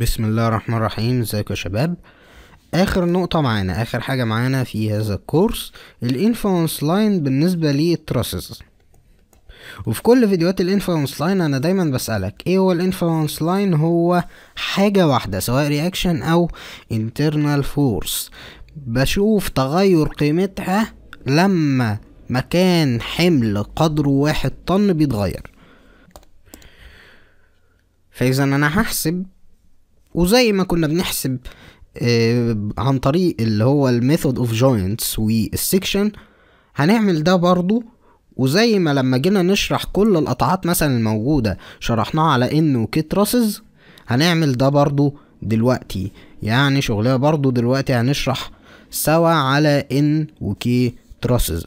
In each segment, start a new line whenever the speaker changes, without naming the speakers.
بسم الله الرحمن الرحيم ازيكم يا شباب اخر نقطة معانا اخر حاجة معانا في هذا الكورس الانفلونس لاين بالنسبة للتراسز وفي كل فيديوهات الانفلونس لاين انا دايما بسألك ايه هو الانفلونس لاين هو حاجة واحدة سواء رياكشن او internal فورس بشوف تغير قيمتها لما مكان حمل قدره واحد طن بيتغير فاذا انا هحسب وزي ما كنا بنحسب آه عن طريق اللي هو الميثود اوف جوينتس والسكشن هنعمل ده برضو وزي ما لما جينا نشرح كل القطعات مثلا الموجودة شرحناها على ان وكي تراسز هنعمل ده برضو دلوقتي يعني شغلها برضو دلوقتي هنشرح سوا على ان وكي تراسز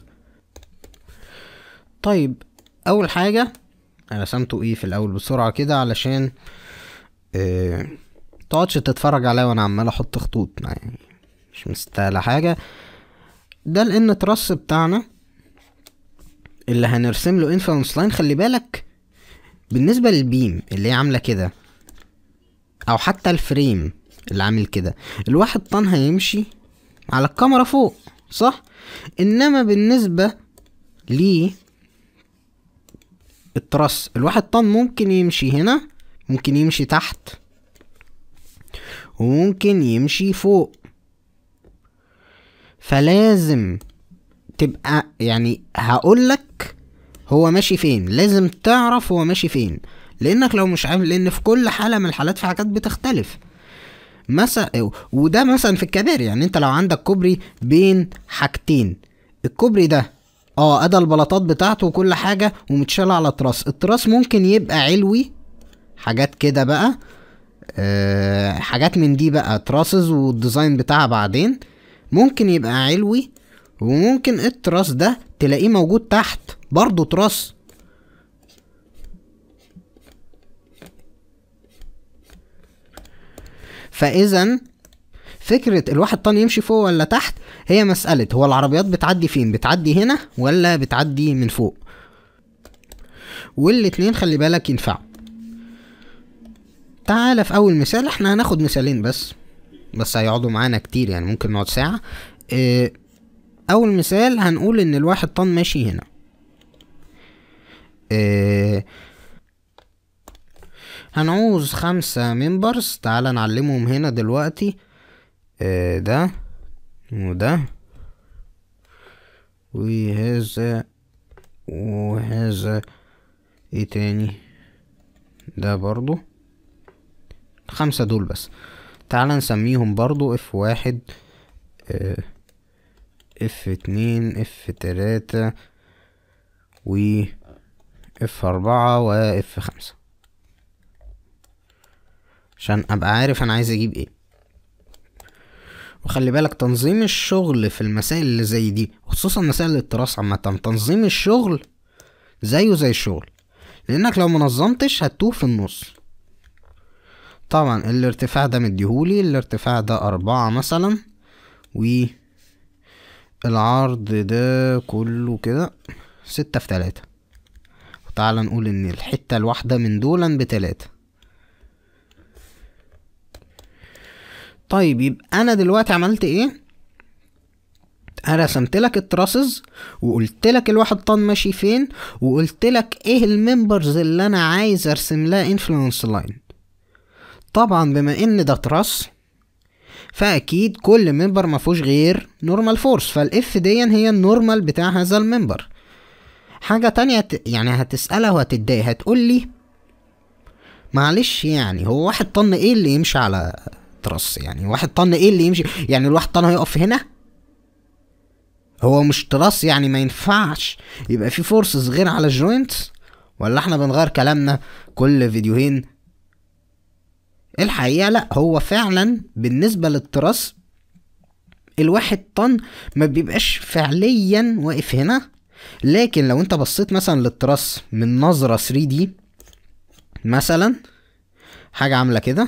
طيب اول حاجة انا رسمته ايه في الاول بسرعة كده علشان اه تقعدش تتفرج عليا وانا عمال احط خطوط يعني مش مستاهله حاجه ده الان ترس بتاعنا اللي هنرسم له انفلونس لاين خلي بالك بالنسبه للبيم اللي هي عامله كده او حتى الفريم اللي عامل كده الواحد طن هيمشي على الكاميرا فوق صح انما بالنسبه لي الترس الواحد طن ممكن يمشي هنا ممكن يمشي تحت وممكن يمشي فوق فلازم تبقى يعني هقولك هو ماشي فين لازم تعرف هو ماشي فين لانك لو مش عارف لان في كل حالة من الحالات في حاجات بتختلف مثلا وده مثلا في الكباري يعني انت لو عندك كوبري بين حاجتين الكوبري ده اه ادى البلاطات بتاعته وكل حاجة ومتشال على تراس التراس ممكن يبقى علوي حاجات كده بقى أه حاجات من دي بقى تراسز والديزاين بتاعها بعدين ممكن يبقى علوي وممكن التراس ده تلاقيه موجود تحت برضو تراس فاذا فكرة الواحد طن يمشي فوق ولا تحت هي مسألة هو العربيات بتعدي فين بتعدي هنا ولا بتعدي من فوق والاتنين خلي بالك ينفعوا تعالى في اول مثال احنا هناخد مثالين بس بس هيقعدوا معانا كتير يعني ممكن نقعد ساعة اه اول مثال هنقول ان الواحد طن ماشي هنا اه هنعوز خمسة ممبرز تعالى نعلمهم هنا دلوقتي اه ده وده وهذا وهذا ايه تاني ده برضو خمسة دول بس تعال نسميهم برضو اف واحد اف اتنين اف تلاتة و اف اربعة و اف خمسة عشان ابقى عارف انا عايز اجيب ايه وخلي بالك تنظيم الشغل في المسائل اللي زي دي خصوصا مسائل التراث عامة تنظيم الشغل زيه زي الشغل لانك لو منظمتش هتوه في النص طبعا الارتفاع ده مديهولي الارتفاع ده أربعة مثلا و العرض ده كله كده ستة في تلاتة وتعالى نقول ان الحتة الواحدة من دولا بتلاتة طيب يبقى انا دلوقتي عملت ايه انا رسمت لك التراسز وقلت لك الواحد طن ماشي فين وقلت لك ايه الممبرز اللي انا عايز ارسم لها انفلونس لاين طبعا بما ان ده تراس فاكيد كل ممبر مفهوش غير نورمال فورس فالاف دي هي النورمال بتاع هذا الممبر حاجة تانية يعني هتسألها وهتتضايق هتقول لي معلش يعني هو واحد طن ايه اللي يمشي على تراس يعني واحد طن ايه اللي يمشي يعني الواحد طن هيقف هنا هو مش تراس يعني ما ينفعش يبقى في فورسز غير على الجوينتس ولا احنا بنغير كلامنا كل فيديوهين الحقيقة لا هو فعلا بالنسبة للتراس الواحد طن ما بيبقاش فعليا واقف هنا لكن لو انت بصيت مثلا للتراس من نظرة 3 دي مثلا حاجة عاملة كده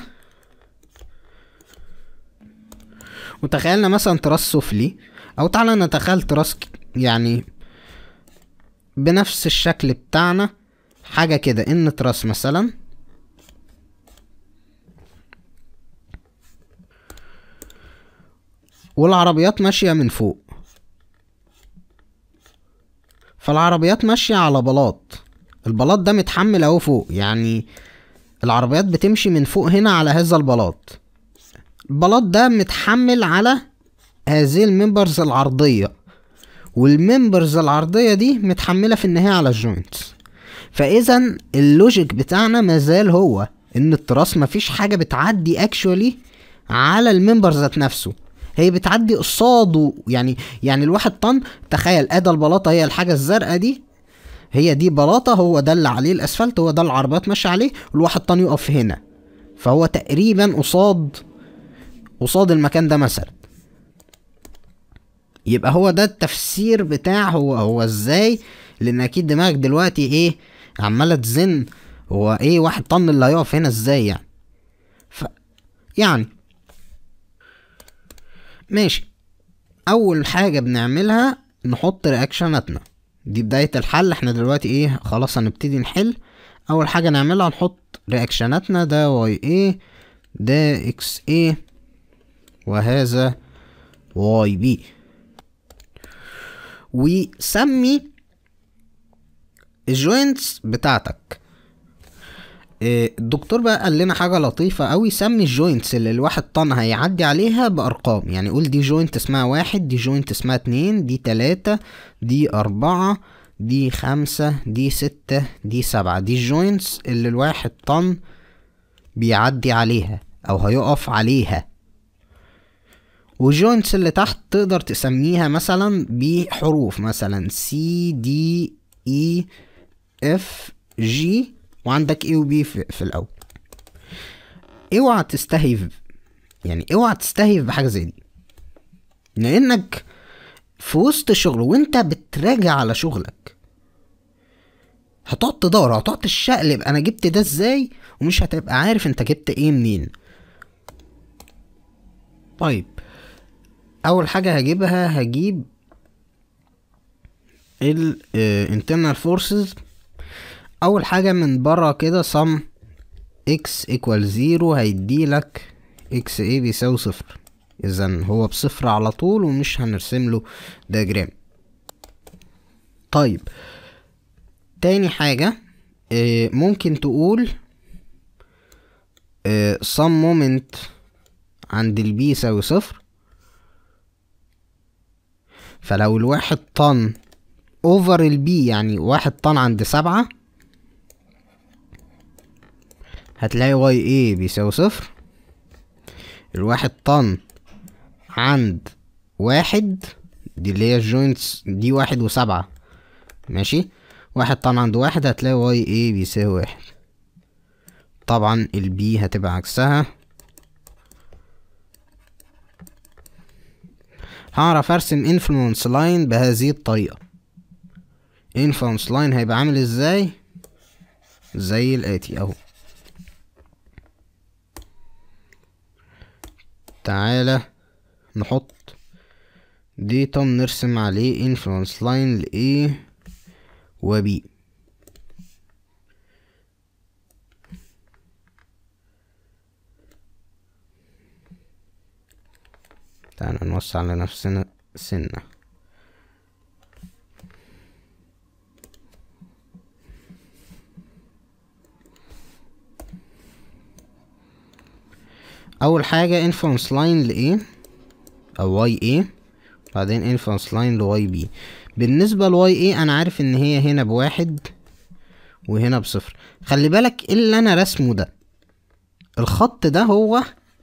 وتخيلنا مثلا تراس سفلي او تعالى نتخيل تراس يعني بنفس الشكل بتاعنا حاجة كده ان تراس مثلا والعربيات ماشية من فوق فالعربيات ماشية على بلاط البلاط ده متحمل اهو فوق يعني العربيات بتمشي من فوق هنا على هذا البلاط البلاط ده متحمل على هذه الممبرز العرضية والممبرز العرضية دي متحملة في النهاية على الجوينتس فاذا اللوجيك بتاعنا مازال هو ان التراس مفيش حاجة بتعدي اكشولي على الممبر ذات نفسه هي بتعدي قصاده يعني يعني الواحد طن تخيل ادى البلاطه هي الحاجه الزرقاء دي هي دي بلاطه هو ده اللي عليه الاسفلت هو ده العربيات ماشيه عليه والواحد طن يقف هنا فهو تقريبا قصاد قصاد المكان ده مثلا يبقى هو ده التفسير بتاع هو هو ازاي لان اكيد دماغك دلوقتي ايه عماله تزن هو ايه واحد طن اللي هيقف هنا ازاي يعني ف يعني ماشي اول حاجة بنعملها نحط رياكشناتنا دي بداية الحل احنا دلوقتي ايه خلاص هنبتدي نحل اول حاجة نعملها نحط رياكشناتنا ده واي ايه ده اكس ايه وهذا واي بي وسمي الجوينتس بتاعتك إيه، الدكتور بقى قال لنا حاجة لطيفة أوي سمي الجوينتس اللي الواحد طن هيعدي عليها بأرقام يعني قول دي جوينت اسمها واحد دي جوينت اسمها اتنين دي تلاتة دي أربعة دي خمسة دي ستة دي سبعة دي الجوينتس اللي الواحد طن بيعدي عليها أو هيقف عليها والجوينتس اللي تحت تقدر تسميها مثلا بحروف مثلا سي دي اي اف جي وعندك اي وبي في, في الاول اوعى تستهيف يعني اوعى تستهيف بحاجه زي دي لانك في وسط الشغل وانت بتراجع على شغلك هتقعد تدور هتقعد تشقلب انا جبت ده ازاي ومش هتبقى عارف انت جبت ايه منين طيب اول حاجه هجيبها هجيب ال uh, internal forces اول حاجة من برا كده sum x equal زيرو هيديلك x a بيساوي صفر اذا هو بصفر على طول ومش هنرسم له diagram طيب تاني حاجة اه ممكن تقول اه some moment عند البي يساوي صفر فلو الواحد طن اوفر البي يعني واحد طن عند سبعة هتلاقي واي ايه بيساوي صفر الواحد طن عند واحد دي اللي هي الجوينتس دي واحد وسبعة ماشي واحد طن عند واحد هتلاقي واي ايه بيساوي واحد طبعا البي هتبقى عكسها هعرف ارسم انفلونس لاين بهذه الطريقة انفلونس لاين هيبقى عامل ازاي زي الاتي اهو تعالى نحط ديتا نرسم عليه انفلونس لاين ل A و B تعالى نوسع لنفسنا سنة اول حاجة influence line ل A او y A بعدين influence line ل y B بالنسبة ل y A انا عارف ان هي هنا بواحد وهنا بصفر خلي بالك إيه اللي انا رسمه ده الخط ده هو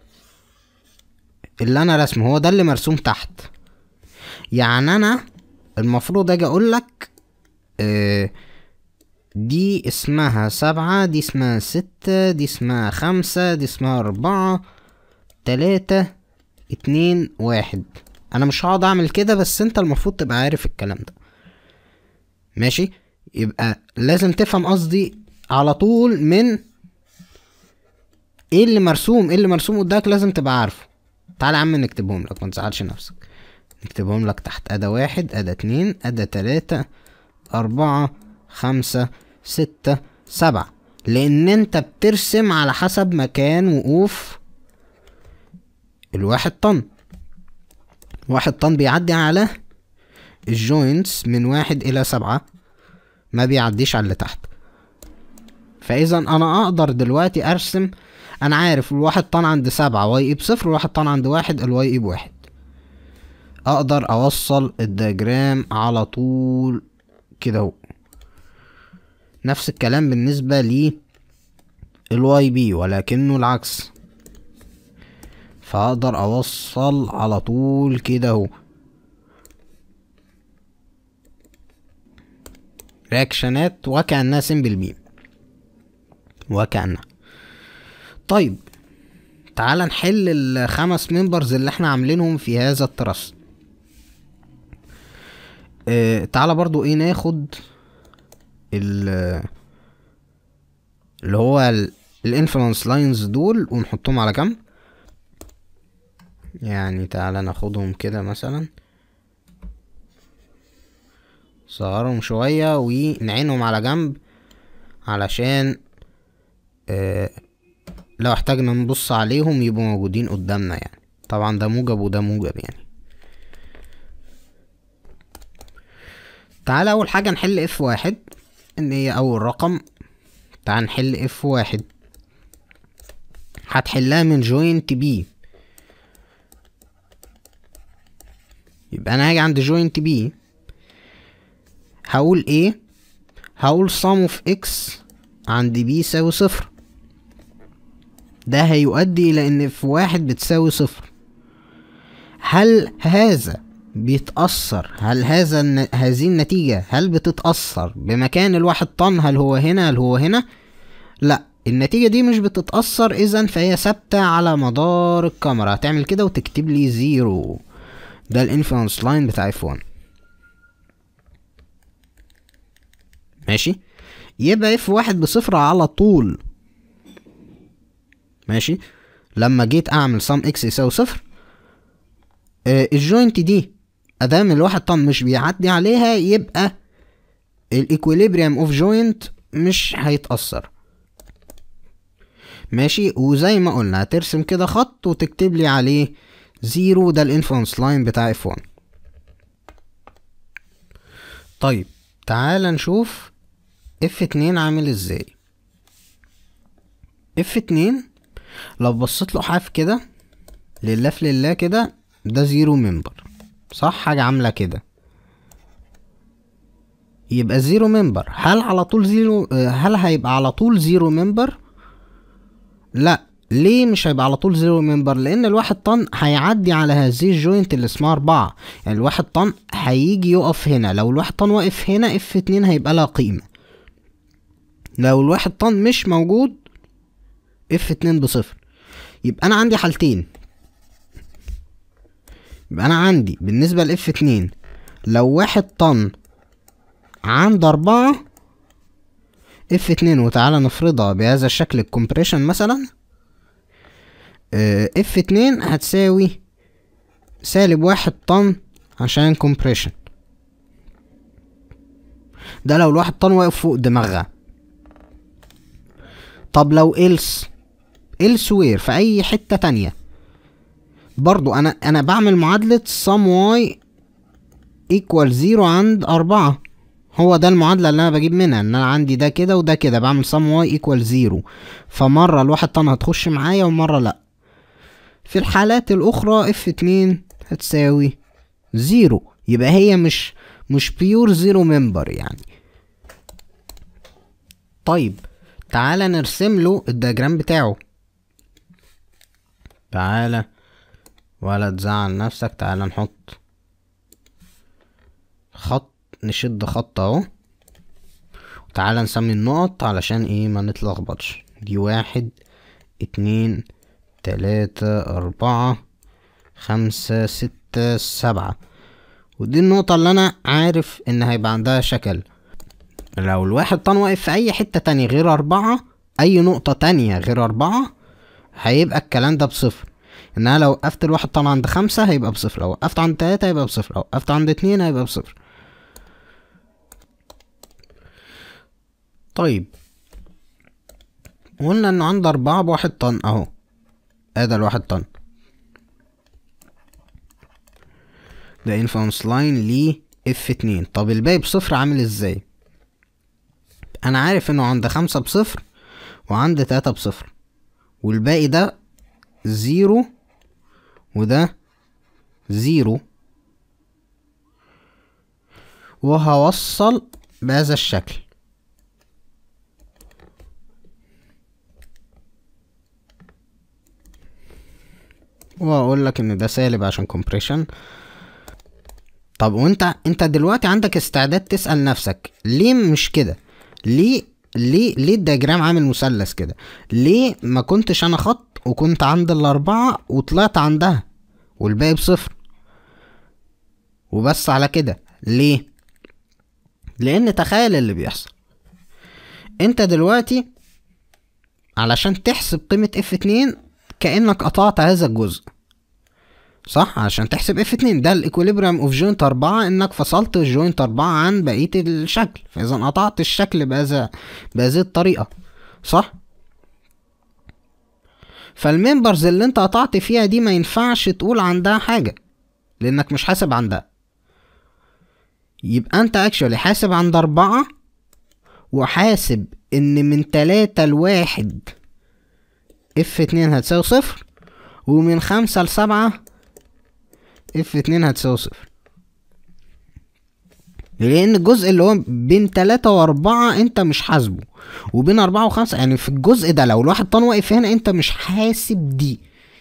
اللي انا رسمه هو ده اللي مرسوم تحت يعني انا المفروض اجي اقول لك آه دي اسمها سبعة دي اسمها ستة دي اسمها خمسة دي اسمها اربعة تلاتة اتنين واحد انا مش هقعد اعمل كده بس انت المفروض تبقى عارف الكلام ده ماشي يبقى لازم تفهم قصدي على طول من ايه اللي مرسوم ايه اللي مرسوم قدامك لازم تبقى عارفه تعالى يا عم نكتبهم لك ما تزعلش نفسك نكتبهم لك تحت ادا واحد ادا اتنين ادا تلاتة اربعة خمسة ستة سبعة لان انت بترسم على حسب مكان وقوف الواحد طن واحد طن بيعدي على الجوينتس من واحد الى سبعة ما بيعديش على اللي تحت فاذا انا اقدر دلوقتي ارسم انا عارف الواحد طن عند سبعة واي اي بصفر والواحد طن عند واحد الواي اي بواحد اقدر اوصل الدياجرام على طول كده اهو نفس الكلام بالنسبة لي الواي بي ولكنه العكس فاقدر اوصل على طول كده اهو رياكشنات وكأنها سيمبل بيم وكأنها طيب تعال نحل الخمس ممبرز اللي احنا عاملينهم في هذا الترس اه تعال برضو ايه ناخد ال اللي هو الانفلونس لاينز دول ونحطهم على جنب يعني تعال ناخدهم كده مثلا صغرهم شوية ونعينهم على جنب علشان اه لو احتاجنا نبص عليهم يبقوا موجودين قدامنا يعني طبعا ده موجب وده موجب يعني تعال اول حاجة نحل اف واحد ان هي اول رقم تعال نحل اف واحد هتحلها من جوينت بي يبقى انا هاجي عند جوينت بي هقول ايه هقول sum of x عند b يساوي صفر ده هيؤدي الى ان في واحد بتساوي صفر هل هذا بيتأثر هل هذا الن... هذه النتيجة هل بتتأثر بمكان الواحد طن هل هو هنا هل هو هنا لا النتيجة دي مش بتتأثر اذا فهي ثابتة على مدار الكاميرا هتعمل كده وتكتب لي زيرو ده الانفلونس لاين بتاع اف 1 ماشي يبقى اف واحد بصفر على طول ماشي لما جيت اعمل سم اكس يساوي صفر آه الجوينت دي ادام الواحد طن مش بيعدي عليها يبقى الايكوليبريم اوف جوينت مش هيتأثر ماشي وزي ما قلنا هترسم كده خط وتكتب لي عليه زيرو ده الانفلونس لاين بتاع اف 1 طيب تعال نشوف اف اتنين عامل ازاي اف اتنين لو بصيت له حاف كده لله في لله كده ده زيرو ممبر صح حاجة عاملة كده يبقى زيرو ممبر هل على طول زيرو هل هيبقى على طول زيرو ممبر لا ليه مش هيبقى على طول زيرو ممبر لان الواحد طن هيعدي على هذه الجوينت اللي اسمها اربعة يعني الواحد طن هيجي يقف هنا لو الواحد طن واقف هنا اف اتنين هيبقى لها قيمة لو الواحد طن مش موجود اف اتنين بصفر يبقى انا عندي حالتين يبقى انا عندي بالنسبة لاف اتنين لو واحد طن عند اربعة اف اتنين وتعالى نفرضها بهذا الشكل الكومبريشن مثلا اف اتنين هتساوي سالب واحد طن عشان كومبريشن ده لو الواحد طن واقف فوق دماغها طب لو إلس إلس وير في أي حتة تانية برضو أنا أنا بعمل معادلة sum y equal زيرو عند أربعة هو ده المعادلة اللي أنا بجيب منها إن أنا عندي ده كده وده كده بعمل sum y equal زيرو فمرة الواحد طن هتخش معايا ومرة لأ في الحالات الأخرى اف اتنين هتساوي زيرو يبقى هي مش مش بيور زيرو ممبر يعني طيب تعالى نرسم له الدياجرام بتاعه تعالى ولا تزعل نفسك تعالى نحط خط نشد خط اهو تعالى نسمي النقط علشان ايه ما نتلخبطش دي واحد اتنين تلاتة أربعة خمسة ستة سبعة ودي النقطة اللي أنا عارف إن هيبقى عندها شكل لو الواحد طن واقف في أي حتة تانية غير أربعة أي نقطة تانية غير أربعة هيبقى الكلام ده بصفر إن أنا لو وقفت الواحد طن عند خمسة هيبقى بصفر لو وقفت عند تلاتة هيبقى بصفر لو وقفت عند اتنين هيبقى بصفر طيب قلنا إنه عند أربعة بواحد طن أهو ادي الواحد طن ده انفلونس لاين ل اف اتنين طب الباقي بصفر عامل ازاي انا عارف انه عند خمسة بصفر وعند تلاتة بصفر والباقي ده زيرو وده زيرو وهوصل بهذا الشكل واقول لك ان ده سالب عشان كومبريشن طب وانت انت دلوقتي عندك استعداد تسأل نفسك ليه مش كده ليه ليه ليه الدياجرام عامل مثلث كده ليه ما كنتش انا خط وكنت عند الاربعة وطلعت عندها والباقي بصفر وبس على كده ليه لان تخيل اللي بيحصل انت دلوقتي علشان تحسب قيمة اف اتنين كأنك قطعت هذا الجزء صح عشان تحسب اف اتنين ده الايكوليبريم اوف جوينت اربعة انك فصلت الجوينت اربعة عن بقية الشكل فاذا قطعت الشكل بهذا بهذه الطريقة صح فالممبرز اللي انت قطعت فيها دي ما ينفعش تقول عندها حاجة لانك مش حاسب عندها يبقى انت اكشولي حاسب عند اربعة وحاسب ان من تلاتة لواحد اف اتنين هتساوي صفر ومن خمسة لسبعة اف اتنين هتساوي صفر لان الجزء اللي هو بين تلاتة واربعة انت مش حاسبه وبين اربعة وخمسة يعني في الجزء ده لو الواحد طن واقف هنا انت مش حاسب دي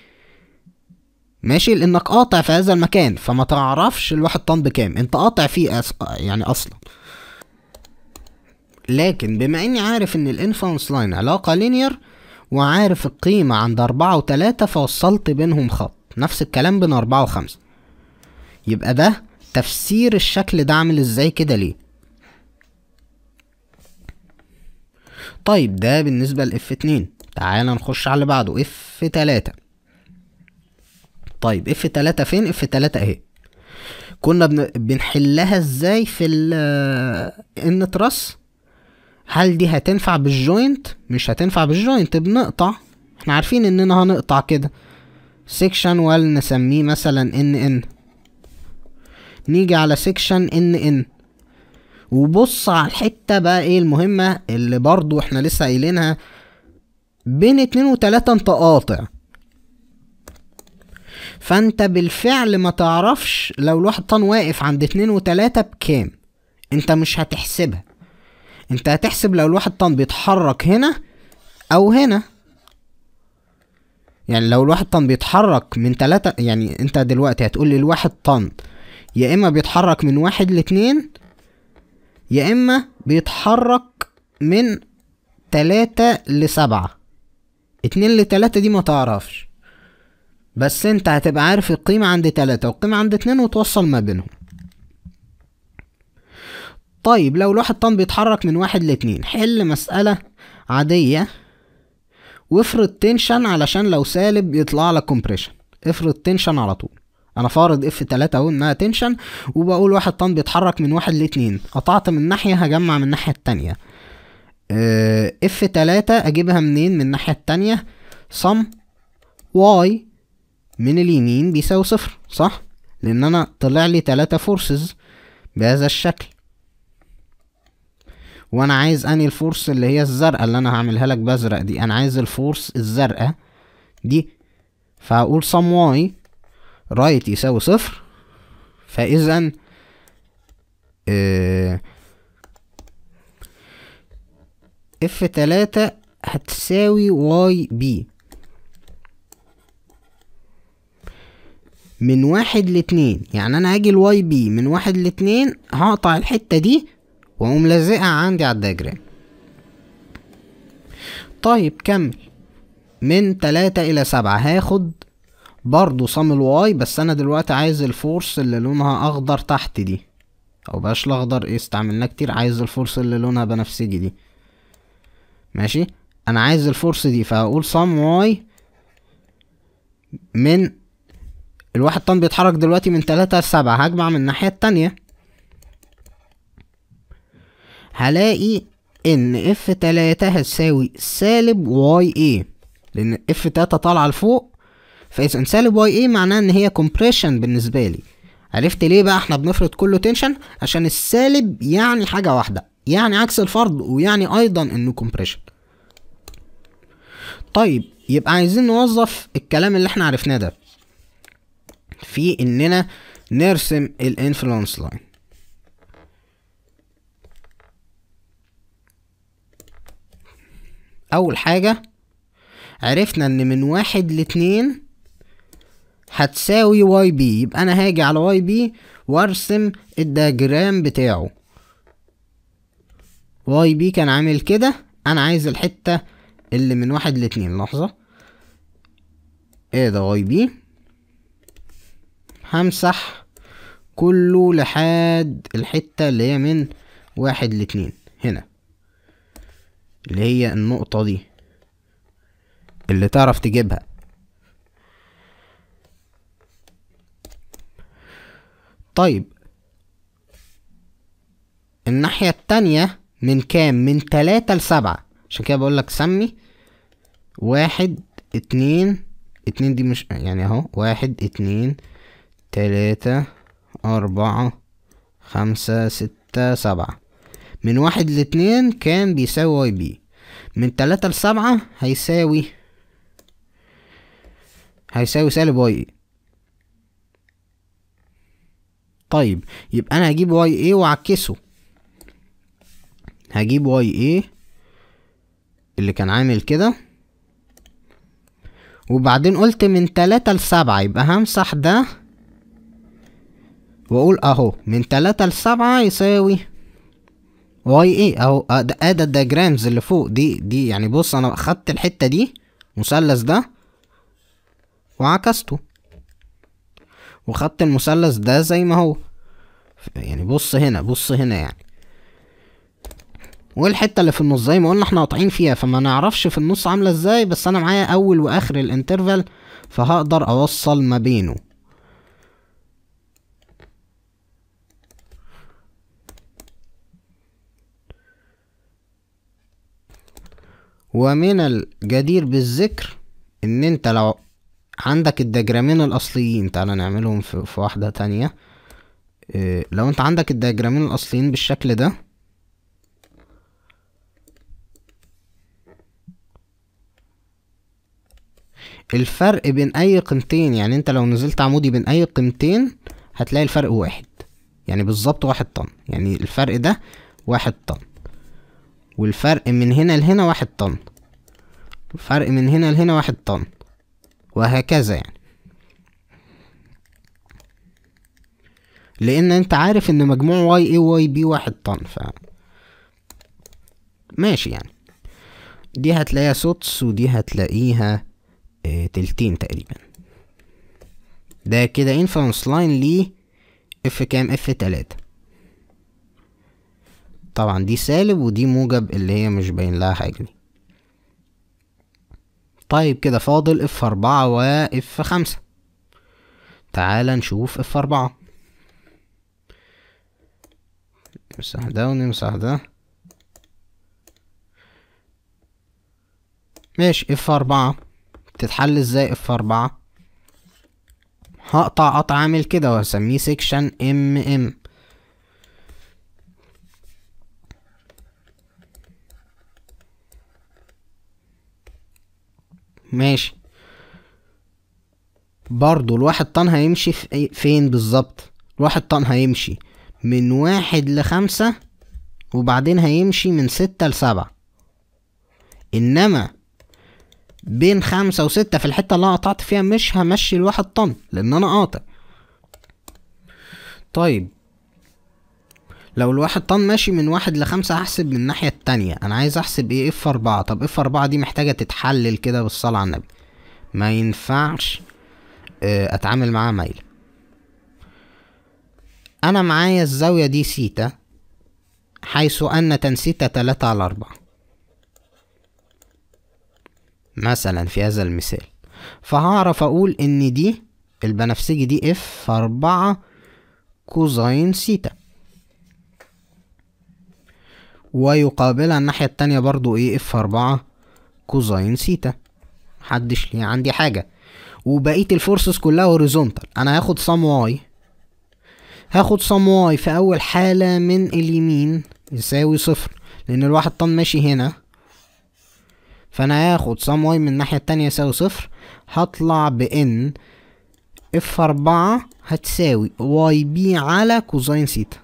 ماشي لانك قاطع في هذا المكان فما تعرفش الواحد طن بكام انت قاطع فيه أس... يعني اصلا لكن بما اني عارف ان الانفلونس لاين علاقة لينير وعارف القيمة عند أربعة وتلاتة فوصلت بينهم خط نفس الكلام بين أربعة وخمسة يبقى ده تفسير الشكل ده عامل ازاي كده ليه طيب ده بالنسبة لاف اتنين تعال نخش على اللي بعده اف تلاتة طيب اف تلاتة فين اف تلاتة اهي كنا بن... بنحلها ازاي في ال ان ترس هل دي هتنفع بالجوينت مش هتنفع بالجوينت بنقطع احنا عارفين اننا هنقطع كده سيكشن ولنسميه مثلا ان ان نيجي على سيكشن ان ان وبص على الحتة بقى ايه المهمة اللي برضو احنا لسه قايلينها بين اتنين وتلاتة انت قاطع فانت بالفعل ما تعرفش لو الواحد طن واقف عند اتنين وتلاتة بكام انت مش هتحسبها انت هتحسب لو الواحد طن بيتحرك هنا او هنا يعني لو الواحد طن بيتحرك من تلاتة يعني انت دلوقتي هتقول لي الواحد طن يا اما بيتحرك من واحد لاتنين يا اما بيتحرك من تلاتة لسبعة اتنين لتلاتة دي ما تعرفش بس انت هتبقى عارف القيمة عند تلاتة والقيمة عند اتنين وتوصل ما بينهم طيب لو الواحد طن بيتحرك من واحد لاتنين حل مسألة عادية وافرض تنشن علشان لو سالب يطلع لك كومبريشن افرض تنشن على طول انا فارض اف تلاتة اهو انها تنشن وبقول واحد طن بيتحرك من واحد لاتنين قطعت من ناحية هجمع من الناحية التانية اف تلاتة اجيبها منين من الناحية التانية صم واي من اليمين بيساوي صفر صح لان انا طلع لي تلاتة فورسز بهذا الشكل وانا عايز اني الفورس اللي هي الزرقاء اللي انا هعملها لك بازرق دي انا عايز الفورس الزرقاء دي فهقول صم واي رايت يساوي صفر فاذا اف تلاتة هتساوي واي بي من واحد لاتنين يعني انا هاجي الواي بي من واحد لاتنين هقطع الحتة دي واقوم لازقها عندي على الدياجرام طيب كمل من تلاتة الى سبعة هاخد برضو صم الواي بس انا دلوقتي عايز الفورس اللي لونها اخضر تحت دي او بلاش الاخضر ايه استعملناه كتير عايز الفورس اللي لونها بنفسجي دي ماشي انا عايز الفورس دي فهقول صم واي من الواحد طن بيتحرك دلوقتي من تلاتة لسبعة هجمع من الناحية التانية هلاقي ان اف تلاتة هتساوي سالب واي ايه لان اف تلاتة طالعة لفوق فاذا سالب واي ايه معناه ان هي كومبريشن بالنسبة لي عرفت ليه بقى احنا بنفرض كله تنشن عشان السالب يعني حاجة واحدة يعني عكس الفرض ويعني ايضا انه كومبريشن طيب يبقى عايزين نوظف الكلام اللي احنا عرفناه ده في اننا نرسم الانفلونس لاين اول حاجة عرفنا ان من واحد لاتنين هتساوي واي بي يبقى انا هاجي على واي بي وارسم الدياجرام بتاعه واي بي كان عامل كده انا عايز الحتة اللي من واحد لاتنين لحظة ايه ده واي بي همسح كله لحد الحتة اللي هي من واحد لاتنين هنا اللي هي النقطة دي اللي تعرف تجيبها طيب الناحية التانية من كام من تلاتة لسبعة عشان كده بقولك سمي واحد اتنين اتنين دي مش يعني اهو واحد اتنين تلاتة أربعة خمسة ستة سبعة من واحد لاتنين كان بيساوي واي بي من تلاتة لسبعة هيساوي هيساوي سالب واي ايه طيب يبقى انا هجيب واي ايه واعكسه هجيب واي ايه اللي كان عامل كده وبعدين قلت من تلاتة لسبعة يبقى همسح ده واقول اهو من تلاتة لسبعة يساوي واي ايه اهو آه ده ادي الدياجرامز اللي فوق دي دي يعني بص انا اخدت الحتة دي مثلث ده وعكسته وخدت المثلث ده زي ما هو يعني بص هنا بص هنا يعني والحته اللي في النص زي ما قلنا احنا قاطعين فيها فما نعرفش في النص عامله ازاي بس انا معايا اول واخر الانترفال فهقدر اوصل ما بينه ومن الجدير بالذكر ان انت لو عندك الدياجرامين الاصليين تعالى نعملهم في, في واحده تانية اه لو انت عندك الدياجرامين الاصليين بالشكل ده الفرق بين اي قيمتين يعني انت لو نزلت عمودي بين اي قيمتين هتلاقي الفرق واحد يعني بالظبط واحد طن يعني الفرق ده واحد طن والفرق من هنا لهنا واحد طن الفرق من هنا لهنا واحد طن وهكذا يعني لان انت عارف ان مجموع واي اي واي بي واحد طن ف ماشي يعني دي هتلاقيها سوتس ودي هتلاقيها اه تلتين تقريبا ده كده انفرنس لاين ليه اف كام اف تلاتة طبعا دي سالب ودي موجب اللي هي مش باين لها حاجة دي طيب كده فاضل اف اربعة واف خمسة تعال نشوف اف اربعة نمسح ده ونمسح ده ماشي اف اربعة تتحل ازاي اف اربعة هقطع قطع عامل كده وهسميه سيكشن ام ام ماشي برضو الواحد طن هيمشي في فين بالظبط الواحد طن هيمشي من واحد لخمسة وبعدين هيمشي من ستة لسبعة انما بين خمسة وستة في الحتة اللي انا قطعت فيها مش همشي الواحد طن لان انا قاطع طيب لو الواحد طن ماشي من واحد لخمسة هحسب من الناحية التانية انا عايز احسب ايه اف اربعة طب اف اربعة دي محتاجة تتحلل كده بالصلاة على النبي ما ينفعش اه اتعامل معاها مايل انا معايا الزاوية دي سيتا حيث ان تنسيتا تلاتة على اربعة مثلا في هذا المثال فهعرف اقول ان دي البنفسجي دي اف اربعة كوزين سيتا ويقابلها الناحية التانية برضو ايه اف اربعة كوزين سيتا محدش ليه عندي حاجة وبقية الفورسز كلها هوريزونتال انا هاخد سام واي هاخد صم واي في اول حالة من اليمين يساوي صفر لان الواحد طن ماشي هنا فانا هاخد صم واي من الناحية التانية يساوي صفر هطلع بان اف اربعة هتساوي واي بي على كوزين سيتا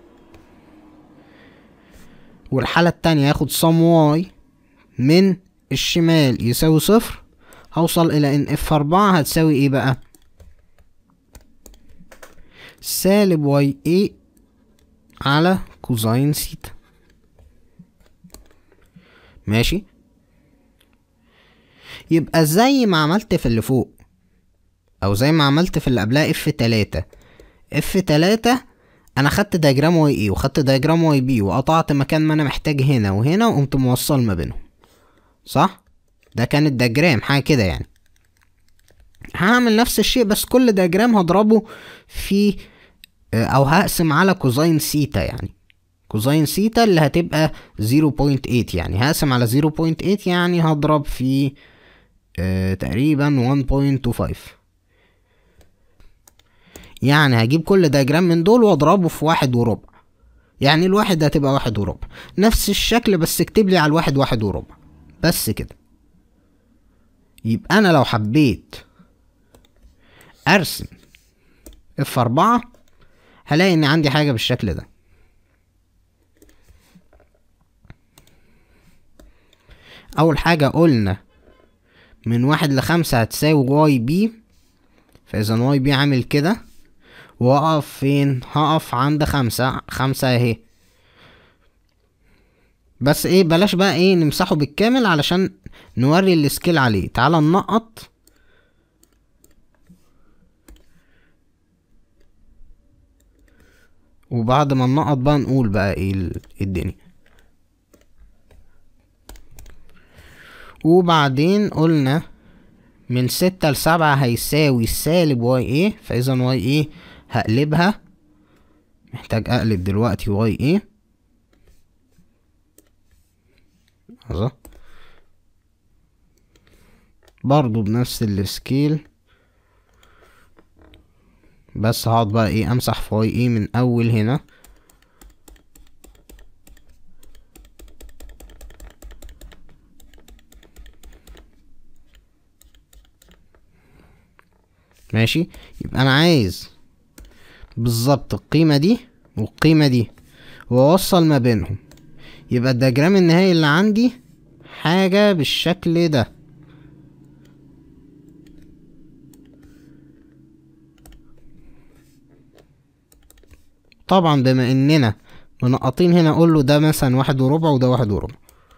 والحالة التانية هاخد صم واي من الشمال يساوي صفر هوصل الى ان اف اربعة هتساوي ايه بقى سالب واي اي على كوزين سيتا ماشي يبقى زي ما عملت في اللي فوق او زي ما عملت في اللي قبلها اف تلاتة اف تلاتة انا خدت دياجرام واي اي وخدت دياجرام واي بي وقطعت مكان ما انا محتاج هنا وهنا وقمت موصل ما بينهم صح ده كان الدياجرام حاجه كده يعني هعمل نفس الشيء بس كل دياجرام هضربه في او هقسم على كوزين سيتا يعني كوزين سيتا اللي هتبقى 0.8 يعني هقسم على 0.8 يعني هضرب في آه تقريبا 1.25 يعني هجيب كل دياجرام من دول واضربه في واحد وربع يعني الواحد هتبقى واحد وربع نفس الشكل بس اكتب لي على الواحد واحد وربع بس كده يبقى انا لو حبيت ارسم اف اربعة هلاقي ان عندي حاجة بالشكل ده اول حاجة قلنا من واحد لخمسة هتساوي واي بي فاذا واي بي عامل كده واقف فين هقف عند خمسة خمسة اهي بس ايه بلاش بقى ايه نمسحه بالكامل علشان نوري السكيل عليه تعال ننقط وبعد ما ننقط بقى نقول بقى ايه ال- الدنيا وبعدين قلنا من ستة لسبعة هيساوي سالب واي ايه فاذا واي ايه هقلبها محتاج اقلب دلوقتي واي ايه لحظة برضو بنفس السكيل بس هقعد بقى ايه امسح في واي ايه من اول هنا ماشي يبقى انا عايز بالظبط القيمة دي والقيمة دي واوصل ما بينهم يبقى الدياجرام النهائي اللي عندي حاجة بالشكل ده طبعا بما اننا منقطين هنا اقول له ده مثلا واحد وربع وده واحد وربع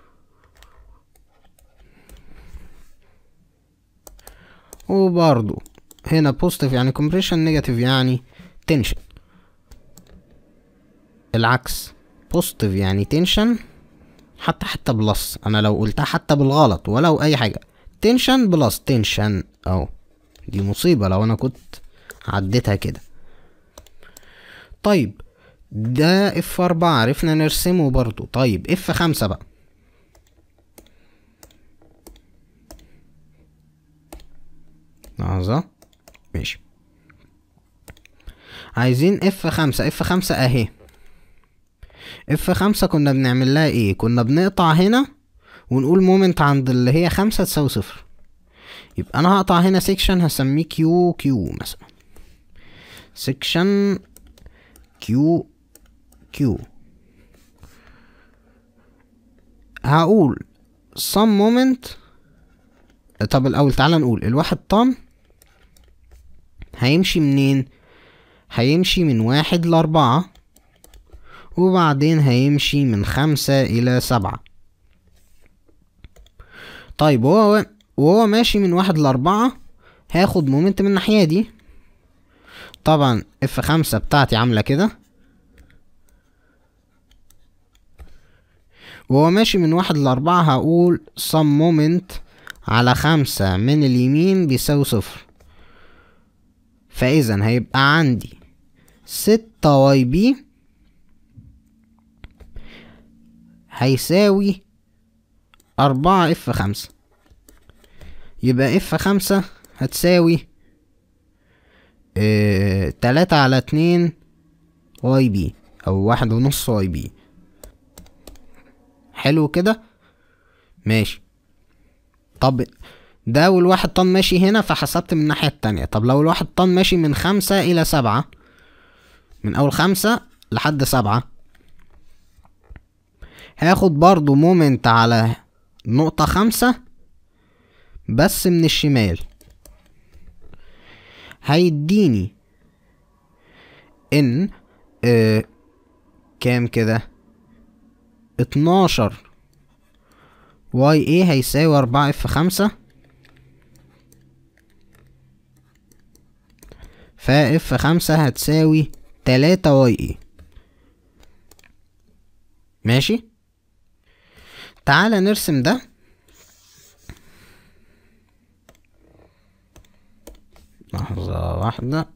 وبرضو هنا بوزيتيف يعني كومبريشن نيجاتيف يعني تنشن العكس بوزيتيف يعني تنشن حتى حتى بلس انا لو قلتها حتى بالغلط ولو اي حاجه تنشن بلس تنشن اهو دي مصيبه لو انا كنت عديتها كده طيب ده اف اربعة عرفنا نرسمه برضو طيب اف خمسة بقى لحظة ماشي عايزين اف خمسة اف خمسة اهي اف خمسة كنا بنعمل لها ايه كنا بنقطع هنا ونقول مومنت عند اللي هي خمسة تساوي صفر يبقى انا هقطع هنا سيكشن هسميه كيو كيو مثلا سيكشن كيو كيو هقول some moment طب الاول تعالى نقول الواحد طن هيمشي منين هيمشي من واحد لاربعة وبعدين هيمشي من خمسة الى سبعة طيب وهو وهو ماشي من واحد لاربعة هاخد مومنت من الناحية دي طبعا اف خمسة بتاعتي عاملة كده وهو ماشي من واحد لأربعة هقول some moment على خمسة من اليمين بيساوي صفر فإذا هيبقى عندي ستة واي بي هيساوي أربعة اف خمسة يبقى اف خمسة هتساوي اه تلاتة على اتنين واي بي او واحد ونص واي بي حلو كده ماشي طب ده والواحد طن ماشي هنا فحسبت من الناحية التانية طب لو الواحد طن ماشي من خمسة إلى سبعة من أول خمسة لحد سبعة هاخد برضو مومنت على نقطة خمسة بس من الشمال هيديني ان آه كام كده اتناشر واي ايه هيساوي اربعة اف خمسة فا اف خمسة هتساوي تلاتة واي ايه ماشي تعالى نرسم ده لحظة واحدة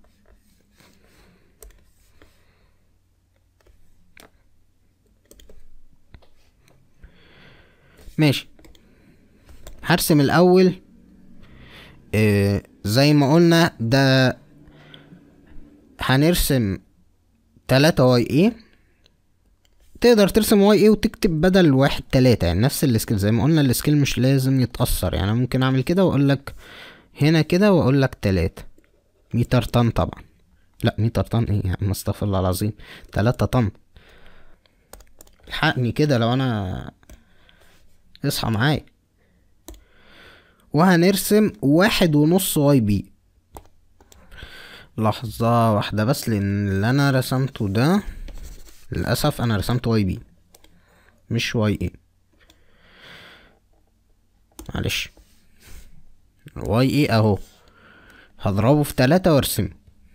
ماشي هرسم الأول آه زي ما قلنا ده هنرسم تلاتة واي ايه تقدر ترسم واي ايه وتكتب بدل واحد تلاتة يعني نفس السكيل زي ما قلنا السكيل مش لازم يتأثر يعني أنا ممكن اعمل كده واقول لك هنا كده واقول لك تلاتة متر طن طبعا لا متر طن ايه يا عم استغفر الله العظيم تلاتة طن الحقني كده لو انا اصحى معايا وهنرسم واحد ونص واي بي لحظة واحدة بس لأن اللي أنا رسمته ده للأسف أنا رسمت واي بي مش واي اي معلش واي اي اهو هضربه في تلاتة وارسمه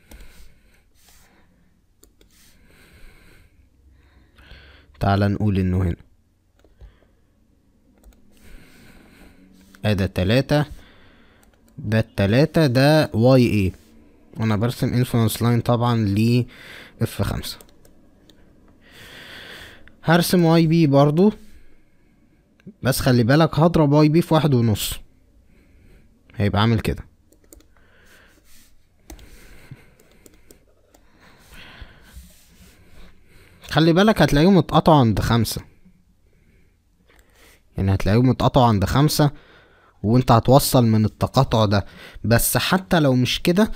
تعال نقول انه هنا ادي تلاتة ده التلاتة ده واي اي وانا برسم انفلونس لاين طبعا ل اف خمسة هرسم واي بي برضو بس خلي بالك هضرب واي بي في واحد ونص هيبقى عامل كده خلي بالك هتلاقيهم اتقطعوا عند خمسة يعني هتلاقيهم اتقطعوا عند خمسة وانت هتوصل من التقاطع ده بس حتى لو مش كده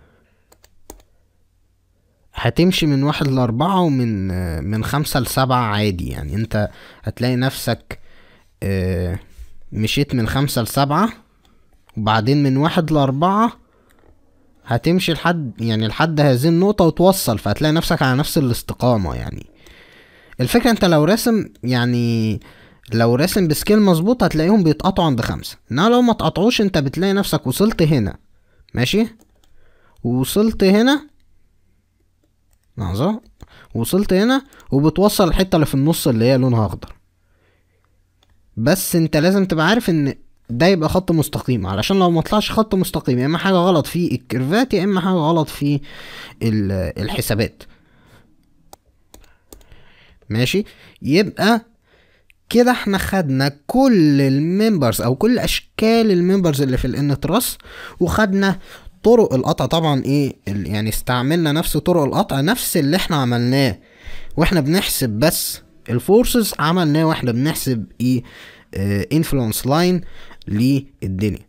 هتمشي من واحد لأربعة ومن من خمسة لسبعة عادي يعني انت هتلاقي نفسك اه مشيت من خمسة لسبعة وبعدين من واحد لأربعة هتمشي لحد يعني لحد هذه النقطة وتوصل فهتلاقي نفسك على نفس الاستقامة يعني الفكرة انت لو راسم يعني لو راسم بسكيل مظبوط هتلاقيهم بيتقطعوا عند خمسة انما لو ما تقطعوش انت بتلاقي نفسك وصلت هنا ماشي ووصلت هنا لحظة وصلت هنا وبتوصل الحتة اللي في النص اللي هي لونها اخضر بس انت لازم تبقى عارف ان ده يبقى خط مستقيم علشان لو ما طلعش خط مستقيم يا اما حاجه غلط في الكيرفات يا اما حاجه غلط في الحسابات ماشي يبقى كده احنا خدنا كل الممبرز او كل اشكال الممبرز اللي في الانتراس وخدنا طرق القطع طبعا ايه يعني استعملنا نفس طرق القطع نفس اللي احنا عملناه واحنا بنحسب بس الفورسز عملناه واحنا بنحسب ايه انفلونس لاين للدنيا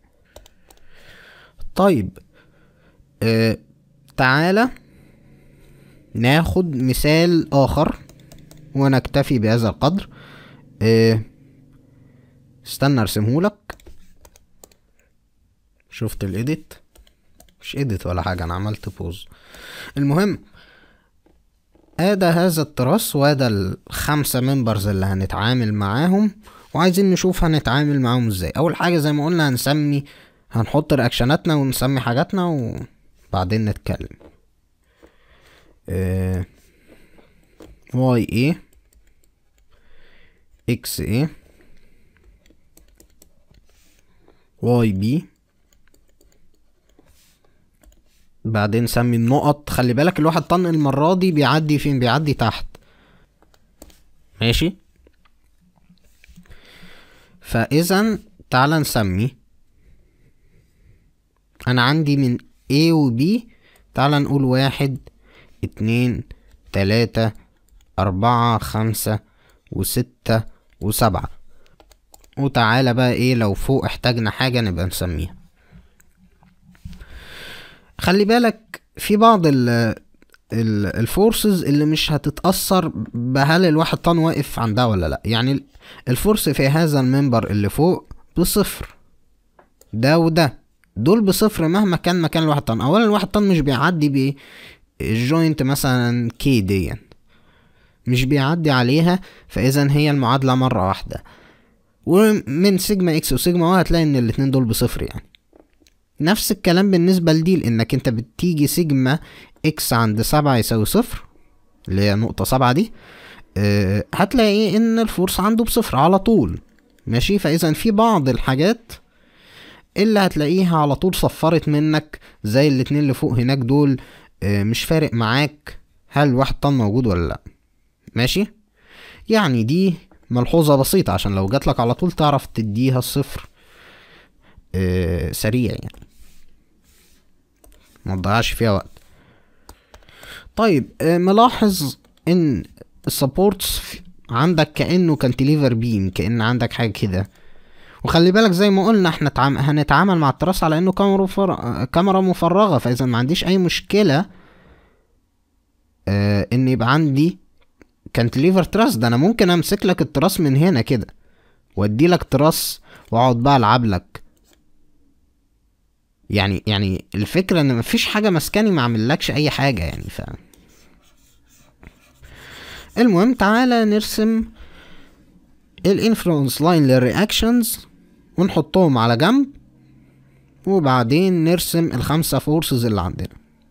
طيب اه تعالى ناخد مثال اخر ونكتفي بهذا القدر اه استنى ارسمهولك شفت الايديت مش ايديت ولا حاجة انا عملت بوز المهم ادى هذا التراس وادى الخمسة ممبرز اللي هنتعامل معاهم وعايزين نشوف هنتعامل معاهم ازاي اول حاجة زي ما قلنا هنسمي هنحط رياكشناتنا ونسمي حاجاتنا وبعدين نتكلم اه واي ايه اكس ايه واي بي بعدين نسمي النقط خلي بالك الواحد طن المرة دي بيعدي فين بيعدي تحت ماشي فاذا تعال نسمي انا عندي من A و B تعال نقول واحد اتنين تلاتة أربعة خمسة وستة وسبعة وتعالى بقى ايه لو فوق احتاجنا حاجة نبقى نسميها خلي بالك في بعض ال الفورسز اللي مش هتتأثر بهل الواحد طن واقف عندها ولا لا يعني الفورس في هذا المنبر اللي فوق بصفر ده وده دول بصفر مهما كان مكان الواحد طن اولا الواحد طن مش بيعدي ب الجوينت مثلا كي دي مش بيعدي عليها فاذا هي المعادلة مرة واحدة ومن سيجما اكس وسيجما واي هتلاقي ان الاتنين دول بصفر يعني نفس الكلام بالنسبة لدي لانك انت بتيجي سيجما اكس عند سبعة يساوي صفر اللي هي نقطة سبعة دي أه هتلاقي ان الفورس عنده بصفر على طول ماشي فاذا في بعض الحاجات اللي هتلاقيها على طول صفرت منك زي الاتنين اللي فوق هناك دول أه مش فارق معاك هل واحد طن موجود ولا لا ماشي يعني دي ملحوظة بسيطة عشان لو جاتلك على طول تعرف تديها الصفر أه سريع يعني ما تضيعش فيها وقت طيب أه ملاحظ ان السبورتس عندك كانه كانتليفر بيم كان عندك حاجه كده وخلي بالك زي ما قلنا احنا تعام... هنتعامل مع التراس على انه كاميرا فر... كاميرا مفرغه فاذا ما عنديش اي مشكله اه ان يبقى عندي كانتليفر تراس ده انا ممكن امسك لك التراس من هنا كده وادي لك تراس واقعد بقى العب لك يعني يعني الفكره ان مفيش حاجه مسكاني ما اعملكش اي حاجه يعني ف المهم تعالى نرسم الانفلونس لاين للرياكشنز ونحطهم على جنب وبعدين نرسم الخمسة فورسز اللي عندنا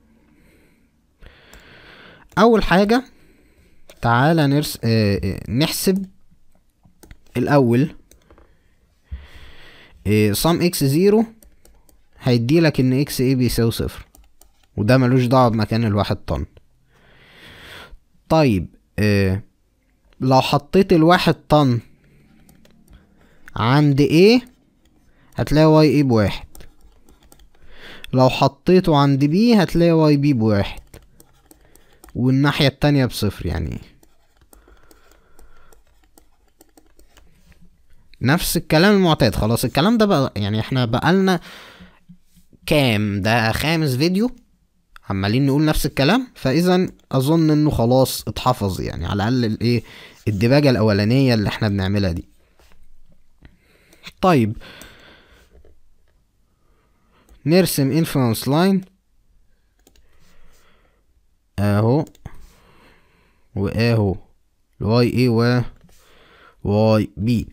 اول حاجة تعالى نرس... اه اه نحسب الاول صم اكس زيرو هيديلك ان اكس ايه بيساوي صفر وده ملوش دعوة بمكان الواحد طن طيب اه لو حطيت الواحد طن عند ايه هتلاقي واي ايه بواحد لو حطيته عند بي هتلاقي واي بي بواحد والناحية التانية بصفر يعني نفس الكلام المعتاد خلاص الكلام ده بقى يعني احنا بقالنا كام ده خامس فيديو عمالين نقول نفس الكلام فاذا اظن انه خلاص اتحفظ يعني على الاقل الايه الدباجه الاولانيه اللي احنا بنعملها دي طيب نرسم انفلونس لاين اهو واهو الواي اي و واي بي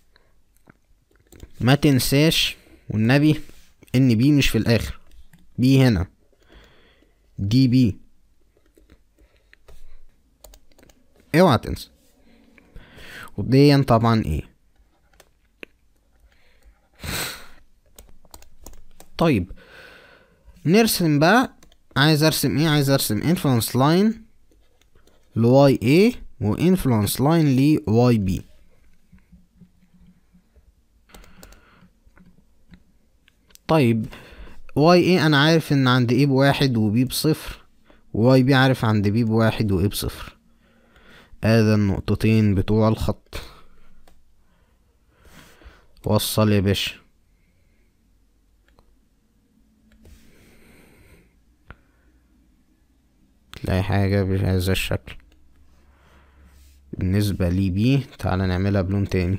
ما تنساش والنبي ان بي مش في الاخر بي هنا دي بي اوعى تنسى وديا طبعا ايه طيب نرسم بقى عايز ارسم ايه عايز ارسم انفلونس لاين لواي ايه وانفلونس لاين لواي بي طيب واي ايه انا عارف ان عند ايه بواحد وبي بصفر واي بي عارف عند بي بواحد وايه بصفر هذا النقطتين بتوع الخط وصل يا باشا تلاقي حاجة بهذا الشكل بالنسبة لي بي تعالى نعملها بلون تاني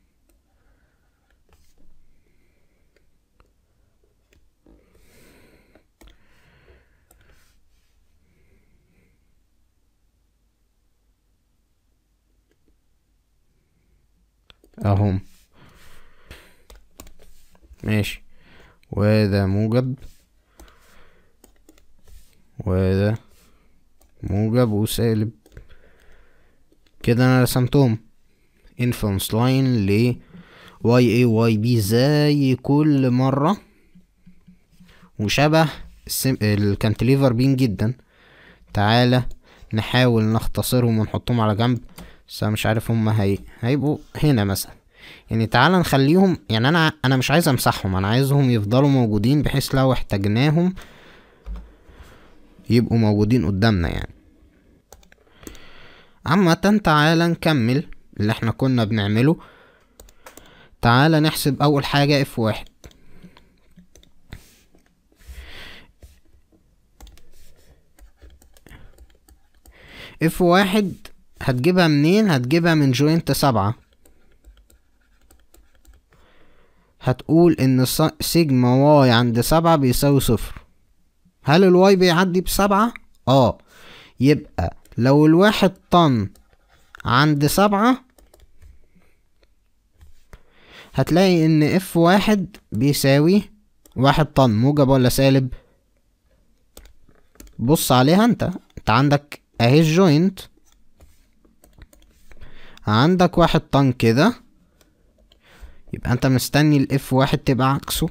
اهم ماشي وده موجب وده موجب وسالب كده انا رسمتهم انفلونس لاين ل واي اي واي بي زي كل مرة وشبه الكانتليفر بين جدا تعالى نحاول نختصرهم ونحطهم على جنب بس انا مش عارف هما هي هيبقوا هنا مثلا يعني تعالى نخليهم يعني انا انا مش عايز امسحهم انا عايزهم يفضلوا موجودين بحيث لو احتاجناهم يبقوا موجودين قدامنا يعني عامة تعالى نكمل اللي احنا كنا بنعمله تعالى نحسب اول حاجة اف واحد اف واحد هتجيبها منين هتجيبها من جوينت سبعة هتقول ان س- سيجما واي عند سبعة بيساوي صفر هل الواي بيعدي بسبعة اه يبقى لو الواحد طن عند سبعة هتلاقي ان اف واحد بيساوي واحد طن موجب ولا سالب بص عليها انت انت عندك اهي الجوينت عندك واحد طن كده يبقى انت مستني الاف واحد تبقى عكسه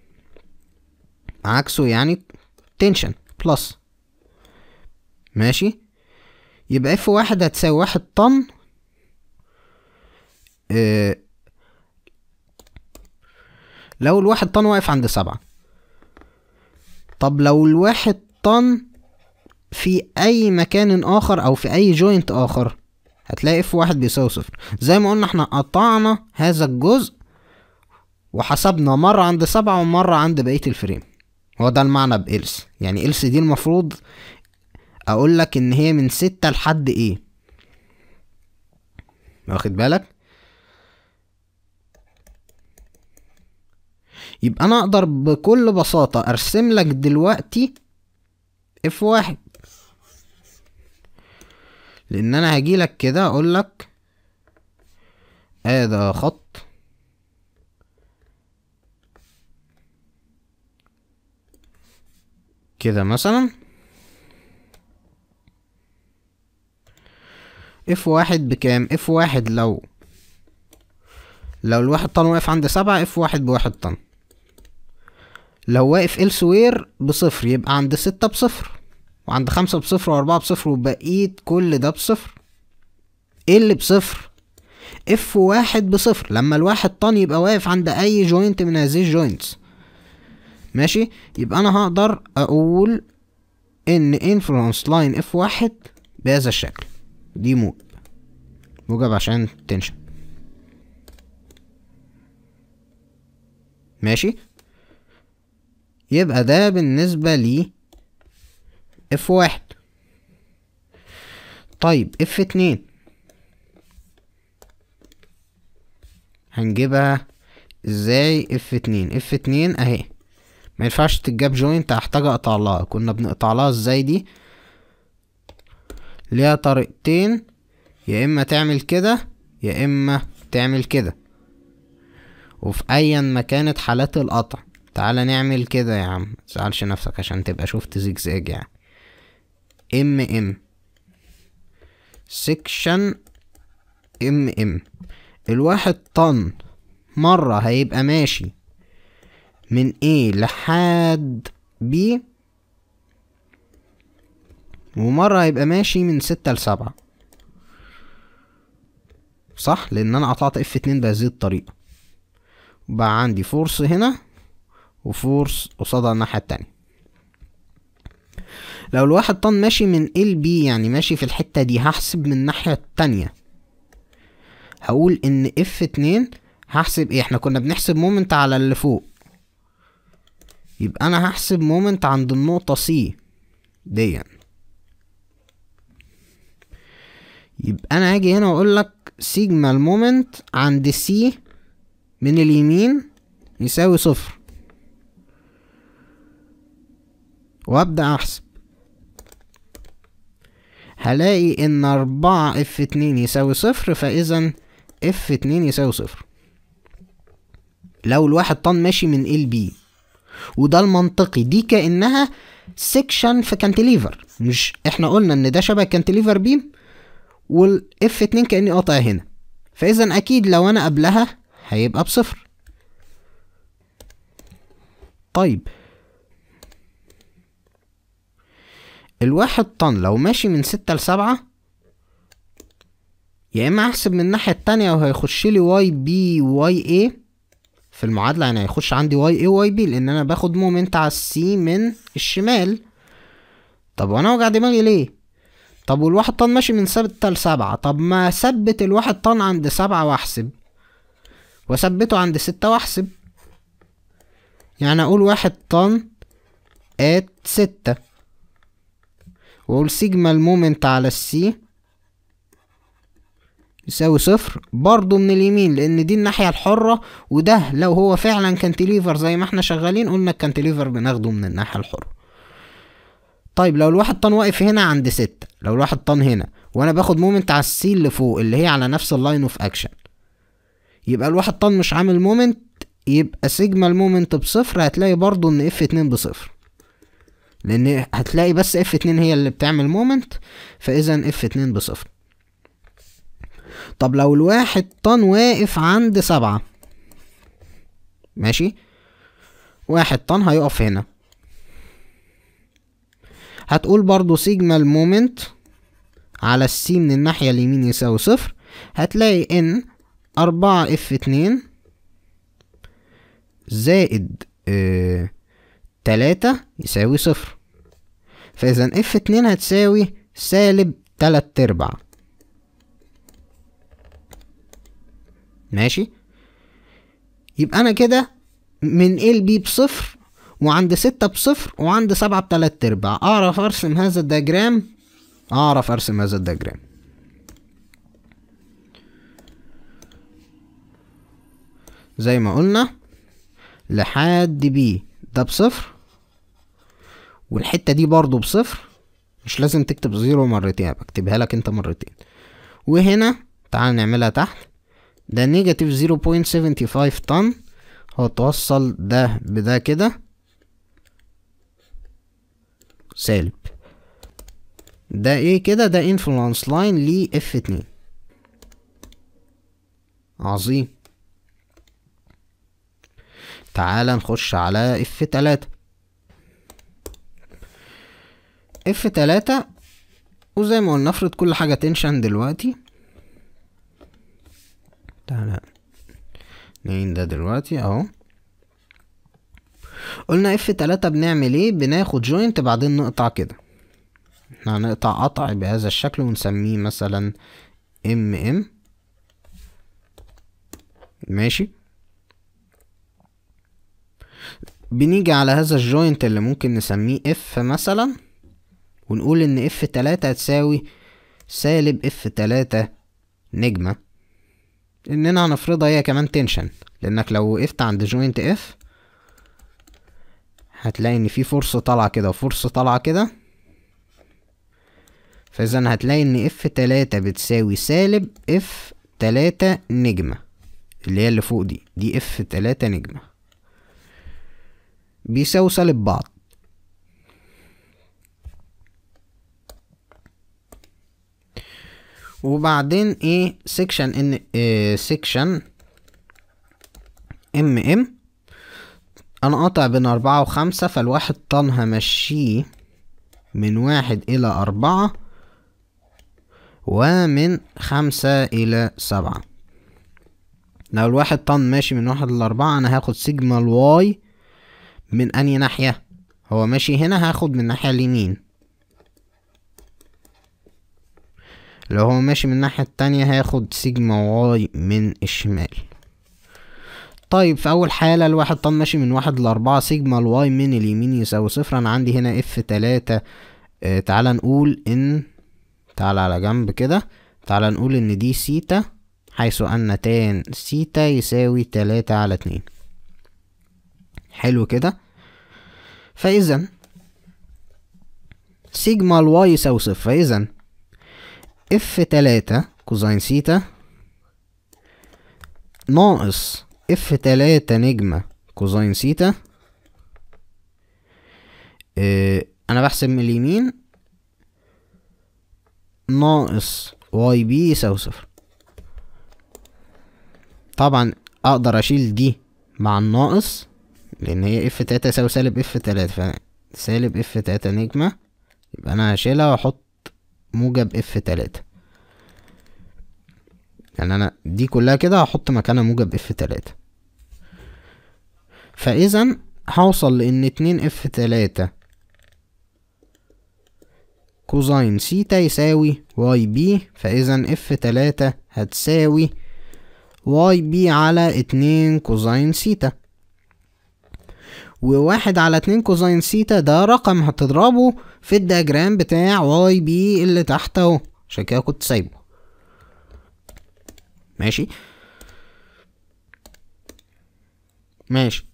عكسه يعني تنشن بلس ماشي يبقى اف واحد هتساوي واحد طن اه لو الواحد طن واقف عند سبعة طب لو الواحد طن في اي مكان اخر او في اي جوينت اخر هتلاقي اف واحد بيساوي صفر زي ما قلنا احنا قطعنا هذا الجزء وحسبنا مرة عند سبعة ومرة عند بقية الفريم هو ده المعنى بإلس يعني إلس دي المفروض أقول لك إن هي من ستة لحد إيه واخد بالك يبقى أنا أقدر بكل بساطة أرسم لك دلوقتي اف واحد لأن أنا هجيلك كده أقول لك هذا خط كده مثلا اف واحد بكام اف واحد لو لو الواحد طن واقف عند سبعة اف واحد بواحد طن لو واقف elsewhere بصفر يبقى عند ستة بصفر وعند خمسة بصفر وأربعة بصفر وبقيت كل ده بصفر ايه اللي بصفر اف واحد بصفر لما الواحد طن يبقى واقف عند اي جوينت من هذه الجوينتس ماشي يبقى انا هقدر اقول ان انفلونس لاين اف واحد بهذا الشكل دي موجب موجب عشان تنشن ماشي يبقى ده بالنسبة لي اف واحد طيب اف اتنين هنجيبها ازاي اف اتنين اف اتنين اهي ما ينفعش تتجاب جوينت هحتاج اقطع لها كنا بنقطع لها ازاي دي ليها طريقتين يا اما تعمل كده يا اما تعمل كده وفي ايا ما كانت حالات القطع تعالى نعمل كده يا عم متزعلش نفسك عشان تبقى شفت زجزاج يعني ام ام سكشن ام ام الواحد طن مرة هيبقى ماشي من A لحد B ومرة هيبقى ماشي من ستة لسبعة صح لأن أنا قطعت اف اتنين بهذه الطريقة بقى عندي فورس هنا وفورس قصادها الناحية التانية لو الواحد طن ماشي من ال بي يعني ماشي في الحتة دي هحسب من الناحية التانية هقول ان اف اتنين هحسب ايه احنا كنا بنحسب مومنت على اللي فوق يبقى انا هحسب مومنت عند النقطة سي دي يبقى انا هاجي هنا واقول لك سيجما المومنت عند سي من اليمين يساوي صفر وابدأ احسب هلاقي ان اربعة اف اتنين يساوي صفر فاذا اف اتنين يساوي صفر لو الواحد طن ماشي من ال بي وده المنطقي دي كأنها سيكشن في كانتليفر مش احنا قلنا ان ده شبه كانتليفر بيم والاف اتنين كأني قاطع هنا فاذا اكيد لو انا قبلها هيبقى بصفر طيب الواحد طن لو ماشي من ستة لسبعة يا اما احسب من الناحية التانية وهيخش لي واي بي واي اي في المعادلة يعني هيخش عندي واي اي واي بي لان انا باخد مومنت على السي من الشمال طب وانا وجع دماغي ليه طب والواحد طن ماشي من ستة لسبعة طب ما ثبت الواحد طن عند سبعة واحسب وثبته عند ستة واحسب يعني اقول واحد طن ات ستة واقول سيجما المومنت على السي يساوي صفر برضو من اليمين لان دي الناحية الحرة وده لو هو فعلا كانتليفر زي ما احنا شغالين قلنا الكانتليفر بناخده من الناحية الحرة طيب لو الواحد طن واقف هنا عند ستة لو الواحد طن هنا وانا باخد مومنت على السي اللي فوق اللي هي على نفس اللاين اوف اكشن يبقى الواحد طن مش عامل مومنت يبقى سيجما المومنت بصفر هتلاقي برضو ان اف اتنين بصفر لان هتلاقي بس اف اتنين هي اللي بتعمل مومنت فاذا اف اتنين بصفر طب لو الواحد طن واقف عند سبعة ماشي واحد طن هيقف هنا هتقول برضو سيجما المومنت على السي من الناحية اليمين يساوي صفر هتلاقي ان أربعة اف اتنين زائد اه تلاتة يساوي صفر فإذا اف اتنين هتساوي سالب تلات ارباع ماشي يبقى انا كده من ال بي بصفر وعند ستة بصفر وعند سبعة بتلات ارباع اعرف ارسم هذا الدياجرام اعرف ارسم هذا الدياجرام زي ما قلنا لحد بي ده بصفر والحتة دي برضو بصفر مش لازم تكتب زيرو مرتين بكتبها لك انت مرتين وهنا تعال نعملها تحت ده نيجاتيف زيرو بوينت سيفنتي فايف طن هتوصل ده بده كده سالب ده ايه كده ده انفلونس لاين ل اف اتنين عظيم تعال نخش على اف تلاتة اف تلاتة وزي ما قلنا نفرض كل حاجة تنشن دلوقتي تعالى نعين ده دلوقتي اهو قلنا اف تلاتة بنعمل ايه بناخد جوينت بعدين نقطع كده احنا هنقطع قطع بهذا الشكل ونسميه مثلا ام ام ماشي بنيجي على هذا الجوينت اللي ممكن نسميه اف مثلا ونقول ان اف تلاتة هتساوي سالب اف تلاتة نجمة اننا هنفرضها هي كمان تنشن لانك لو وقفت عند جوينت اف هتلاقي ان في فرصة طالعة كده وفرصة طالعة كده فاذا هتلاقي ان اف تلاتة بتساوي سالب اف تلاتة نجمة اللي هي اللي فوق دي دي اف تلاتة نجمة بيساوي سالب بعض وبعدين ايه سيكشن ان إيه سيكشن ام ام انا قاطع بين اربعة وخمسة فالواحد طن همشيه من واحد الى اربعة ومن خمسة الى سبعة لو الواحد طن ماشي من واحد لاربعة انا هاخد سيجما الواي من انهي ناحية هو ماشي هنا هاخد من الناحية اليمين لو هو ماشي من الناحية التانية هاخد سيجما واي من الشمال طيب في أول حالة الواحد طن ماشي من واحد لأربعة سيجما الواي من اليمين يساوي صفر أنا عندي هنا اف تلاتة اه تعالى نقول إن تعالى على جنب كده تعالى نقول إن دي سيتا حيث أن تان سيتا يساوي تلاتة على اتنين حلو كده فإذا سيجما الواي يساوي صفر فإذا اف تلاتة كوزين سيتا ناقص اف تلاتة نجمة كوزين سيتا اه انا بحسب من اليمين ناقص واي بي يساوي صفر طبعا اقدر اشيل دي مع الناقص لان هي اف تلاتة يساوي سالب اف تلاتة فسالب اف تلاتة نجمة يبقى انا هشيلها واحط موجب اف تلاتة يعني انا دي كلها كده هحط مكانها موجب اف تلاتة فاذا هوصل لان اتنين اف تلاتة كوزين سيتا يساوي واي بي فاذا اف تلاتة هتساوي واي بي على اتنين كوزين سيتا وواحد على اتنين كوزين سيتا ده رقم هتضربه في الدياجرام بتاع واي بي اللي تحت اهو عشان كده كنت سايبه ماشي ماشي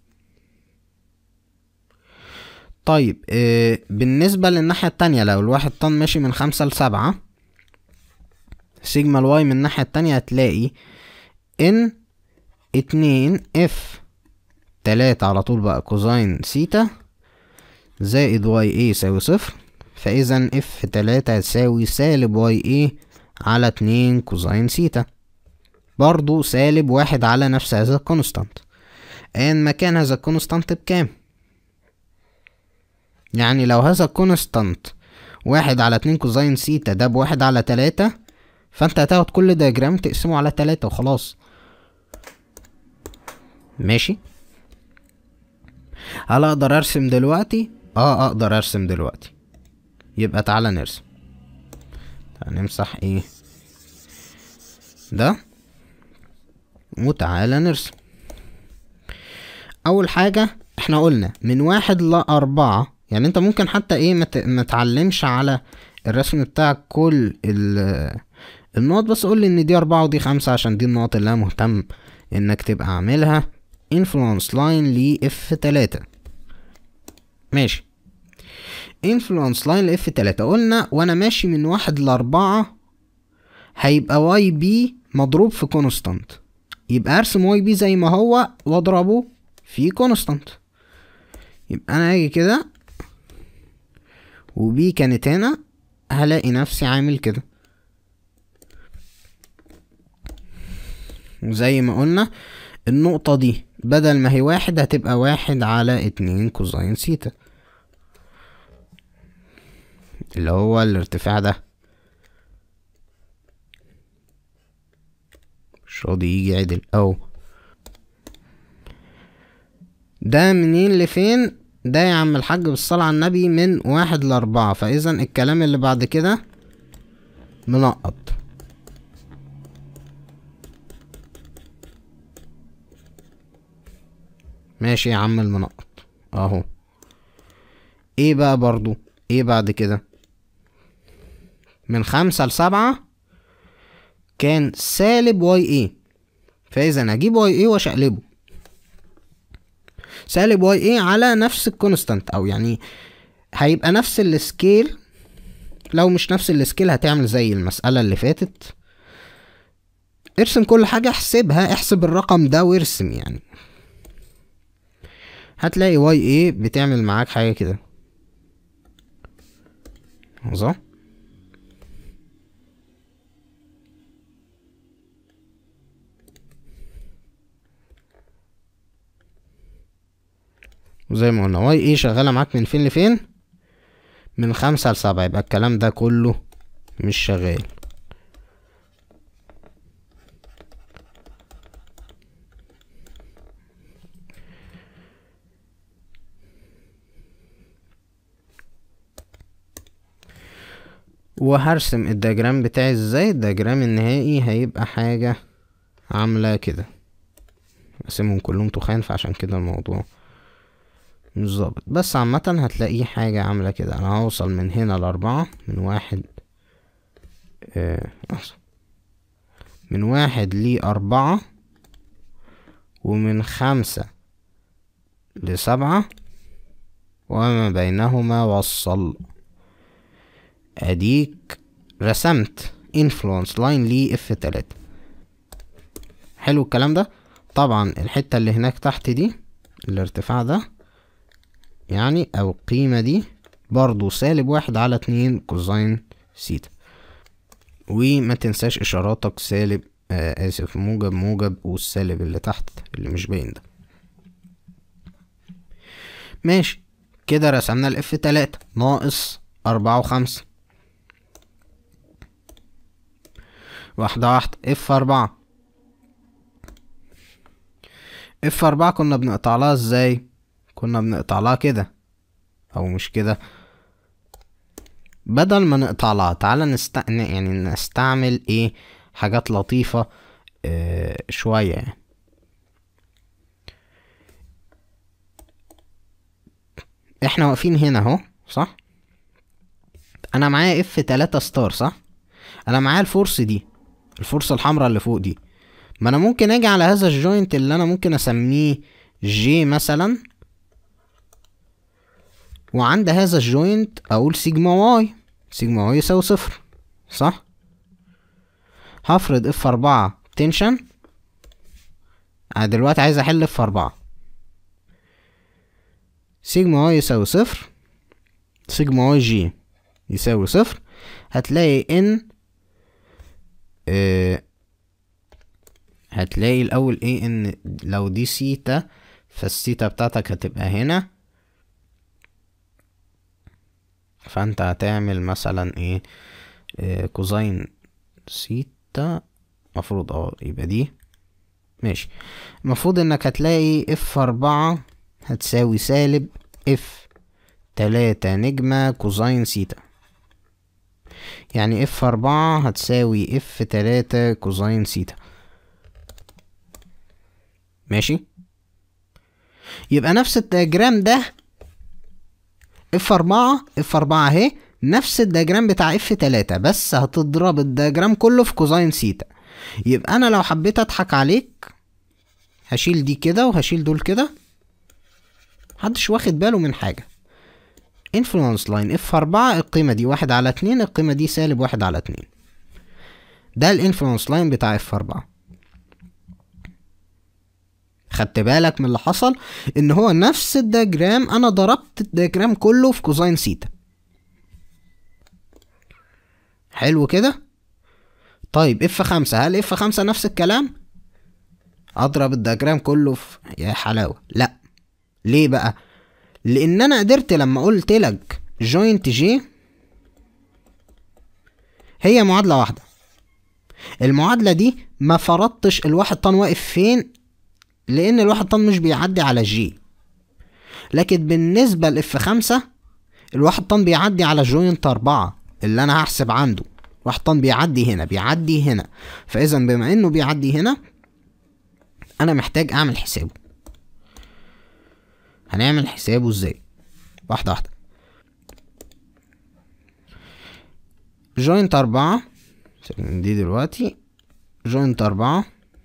طيب آه بالنسبة للناحية التانية لو الواحد طن ماشي من خمسة لسبعة سيجما الواي من الناحية التانية هتلاقي ان اتنين اف تلاتة على طول بقى كوزين سيتا زائد واي اي يساوي صفر فاذا اف تلاتة هتساوي سالب واي اي على اتنين كوزين سيتا برضو سالب واحد على نفس هذا الكونستانت ان مكان هذا الكونستانت بكام يعني لو هذا الكونستانت واحد على اتنين كوزين سيتا ده بواحد على تلاتة فانت هتاخد كل دياجرام تقسمه على تلاتة وخلاص ماشي هل اقدر ارسم دلوقتي اه اقدر ارسم دلوقتي يبقى تعالى نرسم تعالى نمسح ايه ده وتعالى نرسم اول حاجة احنا قلنا من واحد لأربعة يعني انت ممكن حتى ايه مت... متعلمش على الرسم بتاعك كل ال... النقط بس قول لي ان دي اربعة ودي خمسة عشان دي النقط اللي انا مهتم انك تبقى عاملها influence line ل اف تلاتة ماشي influence line ل اف تلاتة قلنا وانا ماشي من واحد لاربعة هيبقى واي بي مضروب في كونستانت يبقى ارسم واي بي زي ما هو واضربه في كونستانت يبقى انا هاجي كده وبي كانت هنا هلاقي نفسي عامل كده وزي ما قلنا النقطة دي بدل ما هي واحد هتبقى واحد على اتنين كوزين سيتا اللي هو الارتفاع ده مش راضي يجي عدل او ده منين لفين ده يا عم الحاج بالصلاة على النبي من واحد لأربعة فإذا الكلام اللي بعد كده منقط ماشي يا عم المنقط اهو ايه بقى برضو ايه بعد كده من خمسة لسبعة كان سالب واي ايه فاذا هجيب واي ايه واشقلبه سالب واي ايه على نفس الكونستانت او يعني هيبقى نفس السكيل لو مش نفس السكيل هتعمل زي المسألة اللي فاتت ارسم كل حاجة احسبها احسب الرقم ده وارسم يعني هتلاقي واي ايه بتعمل معاك حاجة كده صح وزي ما قلنا واي ايه شغالة معاك من فين لفين من خمسة لسبعة يبقى الكلام ده كله مش شغال وهرسم الدياجرام بتاعي ازاي الدياجرام النهائي هيبقى حاجة عاملة كده اسمهم كلهم تخان فعشان كده الموضوع مش ظابط بس عامة هتلاقيه حاجة عاملة كده انا هوصل من هنا لأربعة من واحد آه من واحد لأربعة ومن خمسة لسبعة وما بينهما وصل اديك رسمت influence line ل اف تلاتة حلو الكلام ده طبعا الحتة اللي هناك تحت دي الارتفاع ده يعني او القيمة دي برضو سالب واحد على اتنين كوزين سيتا وما تنساش اشاراتك سالب آه اسف موجب موجب والسالب اللي تحت اللي مش باين ده ماشي كده رسمنا الاف تلاتة ناقص اربعة وخمسة واحدة واحدة اف اربعة اف اربعة كنا بنقطع لها ازاي كنا بنقطع لها كده او مش كده بدل ما نقطع لها تعالى نست... يعني نستعمل ايه حاجات لطيفة اه شوية يعني احنا واقفين هنا اهو صح انا معايا اف تلاتة ستار صح انا معايا الفورس دي الفورس الحمراء اللي فوق دي ما انا ممكن اجي على هذا الجوينت اللي انا ممكن اسميه جي مثلا وعند هذا الجوينت اقول سيجما واي سيجما واي يساوي صفر صح هفرض اف اربعة تنشن انا دلوقتي عايز احل اف اربعة سيجما واي يساوي صفر سيجما واي جي يساوي صفر هتلاقي ان اه هتلاقي الاول ايه ان لو دي سيتا فالسيتا بتاعتك هتبقى هنا فانت هتعمل مثلا ايه اه كوزين سيتا مفروض اه يبقى دي ماشي المفروض انك هتلاقي اف اربعة هتساوي سالب اف تلاتة نجمة كوزين سيتا يعني اف اربعة هتساوي اف تلاتة كوزين سيتا ماشي يبقى نفس الدياجرام ده اف اربعة اف اربعة اهي نفس الدياجرام بتاع اف تلاتة بس هتضرب الدياجرام كله في كوزين سيتا يبقى انا لو حبيت اضحك عليك هشيل دي كده وهشيل دول كده محدش واخد باله من حاجة انفلونس لاين اف اربعة القيمة دي واحد على اتنين القيمة دي سالب واحد على اتنين ده الانفلونس لاين بتاع اف اربعة خدت بالك من اللي حصل ان هو نفس الدياجرام انا ضربت الدياجرام كله في كوزين سيتا حلو كده طيب اف خمسة هل اف خمسة نفس الكلام اضرب الدياجرام كله في يا حلاوة لا ليه بقى لان انا قدرت لما قلت لك جوينت جي هي معادلة واحدة المعادلة دي ما فرضتش الواحد طن واقف فين لان الواحد طن مش بيعدي على جي لكن بالنسبة لاف خمسة الواحد طن بيعدي على جوينت اربعة اللي انا هحسب عنده واحد طن بيعدي هنا بيعدي هنا فاذا بما انه بيعدي هنا انا محتاج اعمل حسابه هنعمل حسابه ازاي واحدة واحدة جوينت أربعة دي دلوقتي جوينت أربعة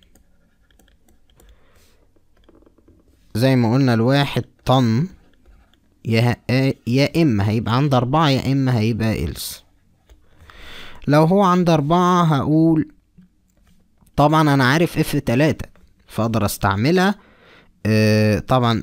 زي ما قلنا الواحد طن يا يا اما هيبقى عند اربعة يا اما هيبقى إلس لو هو عند اربعة هقول طبعا انا عارف اف تلاتة فاقدر استعملها آه طبعا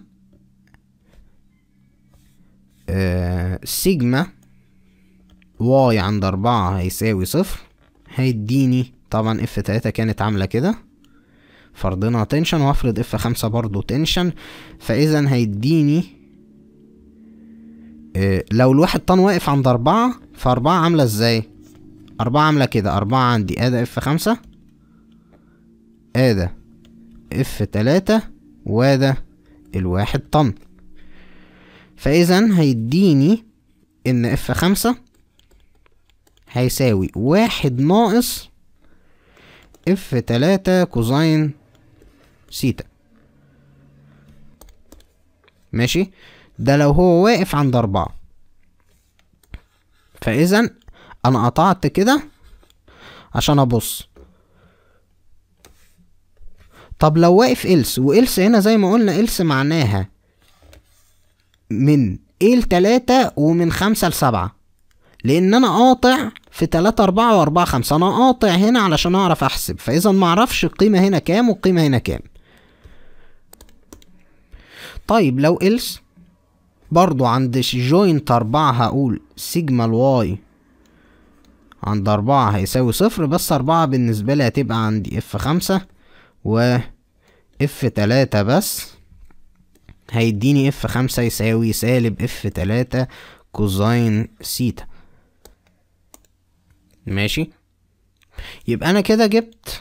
آه سيجما واي عند اربعة هيساوي صفر هيديني طبعا اف تلاتة كانت عاملة كده فرضنا تنشن وافرض اف خمسة برضو تنشن فاذا هيديني آه لو الواحد طن واقف عند اربعة فاربعة عاملة ازاي اربعة عاملة كده اربعة عندي ادا اف خمسة ادا اف تلاتة وادا الواحد طن فاذا هيديني ان اف خمسة هيساوي واحد ناقص اف تلاتة كوزين سيتا ماشي ده لو هو واقف عند اربعة فاذا انا قطعت كده عشان ابص طب لو واقف إلس وإلس هنا زي ما قلنا إلس معناها من إيه لتلاتة ومن خمسة لسبعة لأن أنا قاطع في تلاتة أربعة وأربعة خمسة أنا قاطع هنا علشان أعرف أحسب فإذا معرفش القيمة هنا كام والقيمة هنا كام طيب لو إلس برضو عند جوينت أربعة هقول سيجما الواي عند أربعة هيساوي صفر بس أربعة بالنسبة لي هتبقى عندي اف خمسة و اف تلاتة بس هيديني اف خمسة يساوي سالب اف تلاتة كوزين سيتا ماشي يبقى انا كده جبت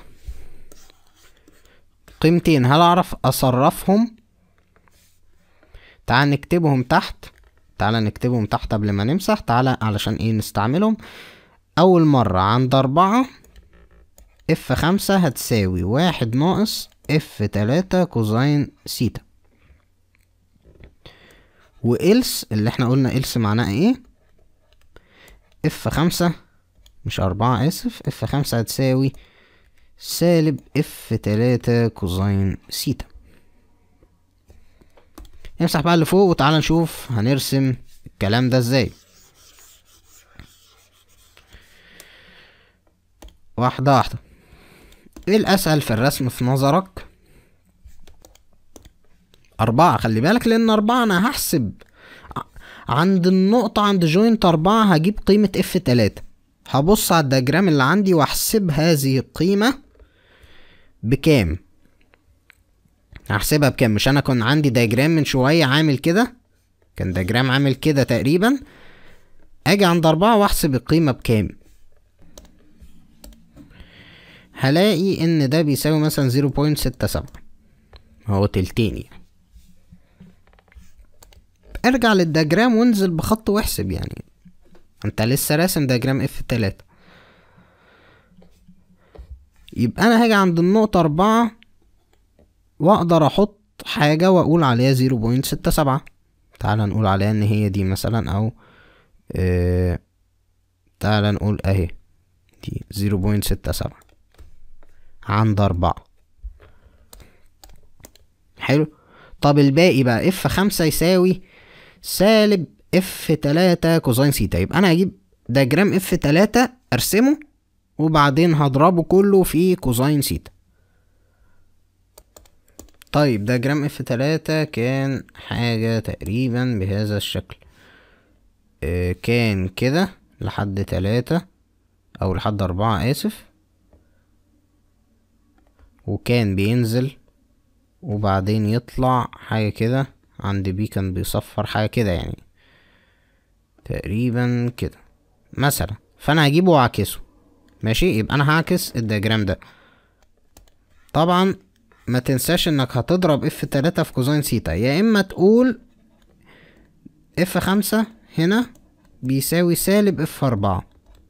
قيمتين هل اعرف اصرفهم تعال نكتبهم تحت تعالى نكتبهم تحت قبل ما نمسح تعالى علشان ايه نستعملهم اول مرة عند اربعة اف خمسة هتساوي واحد ناقص اف تلاتة كوزين سيتا وإلس اللي احنا قلنا إلس معناه ايه اف خمسة مش أربعة آسف اف خمسة هتساوي سالب اف تلاتة كوزين سيتا نمسح بقى اللي فوق وتعالى نشوف هنرسم الكلام ده ازاي واحدة واحدة ايه الأسهل في الرسم في نظرك أربعة خلي بالك لأن أربعة أنا هحسب ع- عند النقطة عند جوينت أربعة هجيب قيمة اف تلاتة هبص على الدياجرام اللي عندي واحسب هذه القيمة بكام هحسبها بكام مش انا كان عندي دياجرام من شوية عامل كده كان دياجرام عامل كده تقريبا اجي عند اربعة واحسب القيمة بكام هلاقي ان ده بيساوي مثلا زيرو بوينت ستة سبعة هو تلتين يعني ارجع للدياجرام وانزل بخط واحسب يعني انت لسه راسم دياجرام اف تلاتة يبقى انا هاجي عند النقطة اربعة واقدر احط حاجة واقول عليها زيرو بوينت ستة سبعة تعال نقول عليها ان هي دي مثلا او اه تعال نقول اهي دي زيرو بوينت ستة سبعة عند اربعة حلو طب الباقي بقى اف خمسة يساوي سالب اف تلاتة كوزين سيتا يبقى انا هجيب دياجرام اف تلاتة ارسمه وبعدين هضربه كله في كوزين سيتا طيب دياجرام اف تلاتة كان حاجة تقريبا بهذا الشكل آه كان كده لحد تلاتة او لحد اربعة اسف وكان بينزل وبعدين يطلع حاجة كده عند بي كان بيصفر حاجة كده يعني تقريبا كده مثلا فانا هجيبه واعكسه ماشي يبقى انا هعكس الدياجرام ده طبعا ما تنساش انك هتضرب اف تلاتة في كوزين سيتا يا اما تقول اف خمسة هنا بيساوي سالب اف اربعة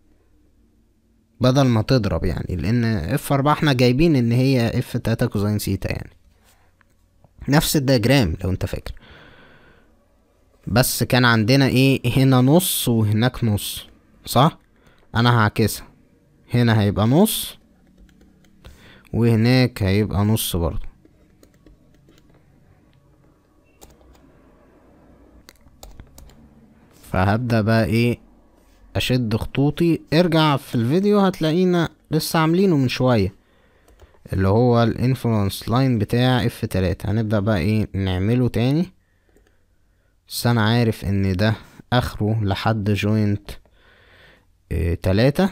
بدل ما تضرب يعني لان اف اربعة احنا جايبين ان هي اف تلاتة كوزين سيتا يعني نفس الدياجرام لو انت فاكر بس كان عندنا ايه هنا نص وهناك نص صح انا هعكسها هنا هيبقى نص وهناك هيبقى نص برضو فهبدأ بقى ايه اشد خطوطي ارجع في الفيديو هتلاقينا لسه عاملينه من شوية اللي هو الانفلونس لاين بتاع اف تلاتة هنبدأ بقى ايه نعمله تاني بس انا عارف ان ده اخره لحد جوينت اه تلاتة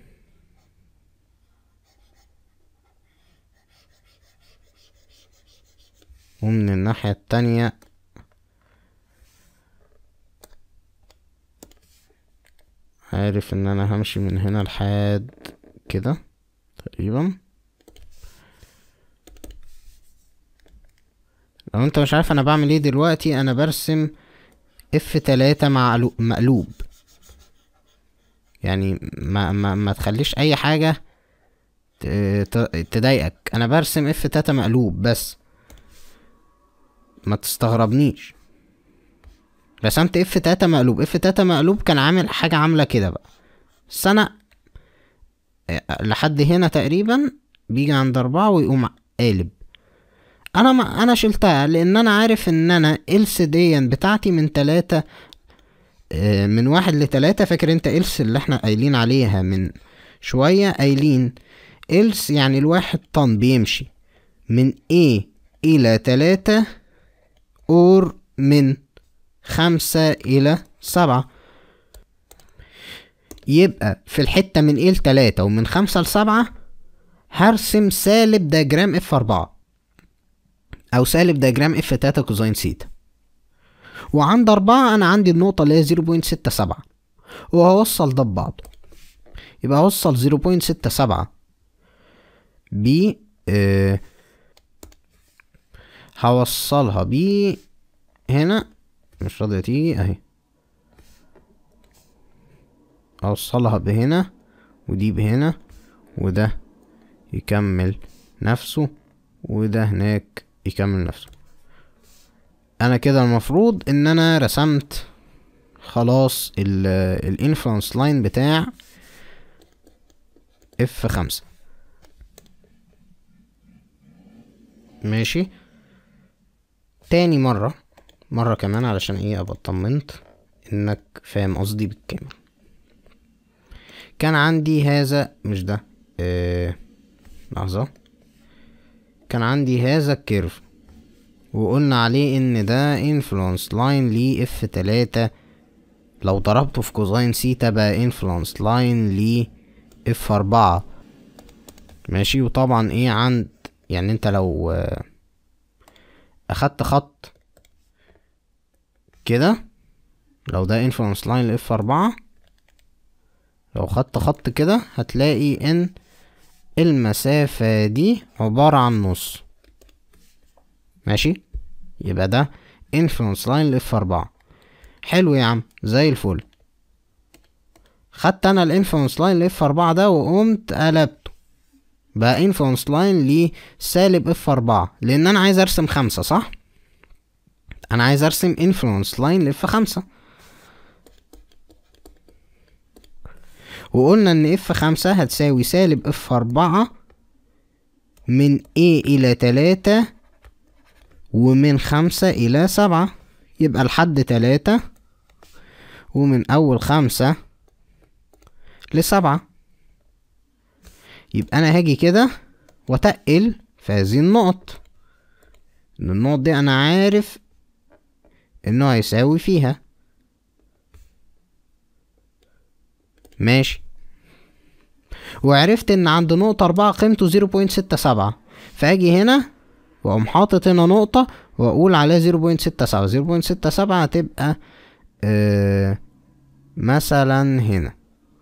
ومن الناحية التانية عارف ان انا همشي من هنا لحد كده تقريبا لو انت مش عارف انا بعمل ايه دلوقتي انا برسم اف تلاتة مع مقلوب يعني ما, ما, ما تخليش اي حاجة تضايقك انا برسم اف تلاتة مقلوب بس ما تستغربنيش رسمت اف تلاتة مقلوب اف تلاتة مقلوب كان عامل حاجة عاملة كده بقى بس انا لحد هنا تقريبا بيجي عند اربعة ويقوم قالب انا ما انا شلتها لان انا عارف ان انا إلس ديا بتاعتي من تلاتة اه من واحد لتلاتة فاكر انت إلس اللي احنا قايلين عليها من شوية قايلين إلس يعني الواحد طن بيمشي من A إلى تلاتة اور من خمسة إلى سبعة يبقى في الحتة من إيه لتلاتة ومن خمسة لسبعة هرسم سالب دياجرام اف أربعة أو سالب دياجرام اف تلاتة كوزين سيتا وعند أربعة أنا عندي النقطة اللي هي زيرو بوينت ستة سبعة وهوصل ده ببعضه يبقى هوصل زيرو بوينت ستة سبعة ب اه هوصلها ب هنا مش راضية تيجي اهي اوصلها بهنا ودي بهنا وده يكمل نفسه وده هناك يكمل نفسه انا كده المفروض ان انا رسمت خلاص الانفلونس لاين بتاع اف خمسة ماشي تاني مرة مرة كمان علشان ايه ابقى اطمنت انك فاهم قصدي بالكامل كان عندي هذا مش ده اه لحظة كان عندي هذا الكيرف وقلنا عليه ان ده انفلونس لاين ليه اف تلاتة لو ضربته في كوزاين سيتا بقى انفلونس لاين ليه اف اربعة ماشي وطبعا ايه عند يعني انت لو آه، اخدت خط كده لو ده انفلونس لاين لاف اربعة لو خدت خط كده هتلاقي ان المسافة دي عبارة عن نص ماشي يبقى ده انفلونس لاين لاف اربعة حلو يا عم زي الفل خدت انا الانفلونس لاين لاف اربعة ده وقمت قلبته بقى انفلونس لاين لسالب اف اربعة لان انا عايز ارسم خمسة صح انا عايز ارسم انفلونس لاين لاف خمسة وقلنا ان اف خمسة هتساوي سالب اف اربعة من a الى تلاتة ومن خمسة الى سبعة يبقى لحد تلاتة ومن اول خمسة لسبعة يبقى انا هاجي كده واتقل في هذه النقط ان النقط دي انا عارف انه هيساوي فيها ماشي وعرفت ان عند نقطة اربعة قيمته زيرو بوينت ستة سبعة فاجي هنا واقوم حاطط هنا نقطة واقول عليها زيرو بوينت ستة سبعة زيرو بوينت ستة سبعة هتبقى آه مثلا هنا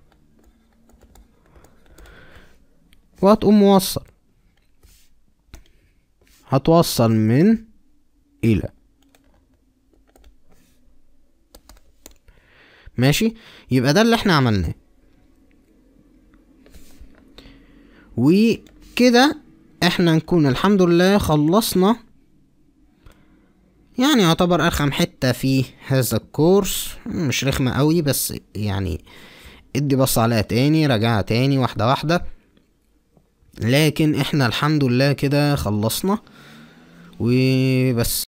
وهتقوم موصل هتوصل من الى ماشي يبقى ده اللي احنا عملناه وكده احنا نكون الحمد لله خلصنا يعني يعتبر ارخم حتة في هذا الكورس مش رخمة قوي بس يعني ادي بص عليها تاني راجعها تاني واحدة واحدة لكن احنا الحمد لله كده خلصنا وبس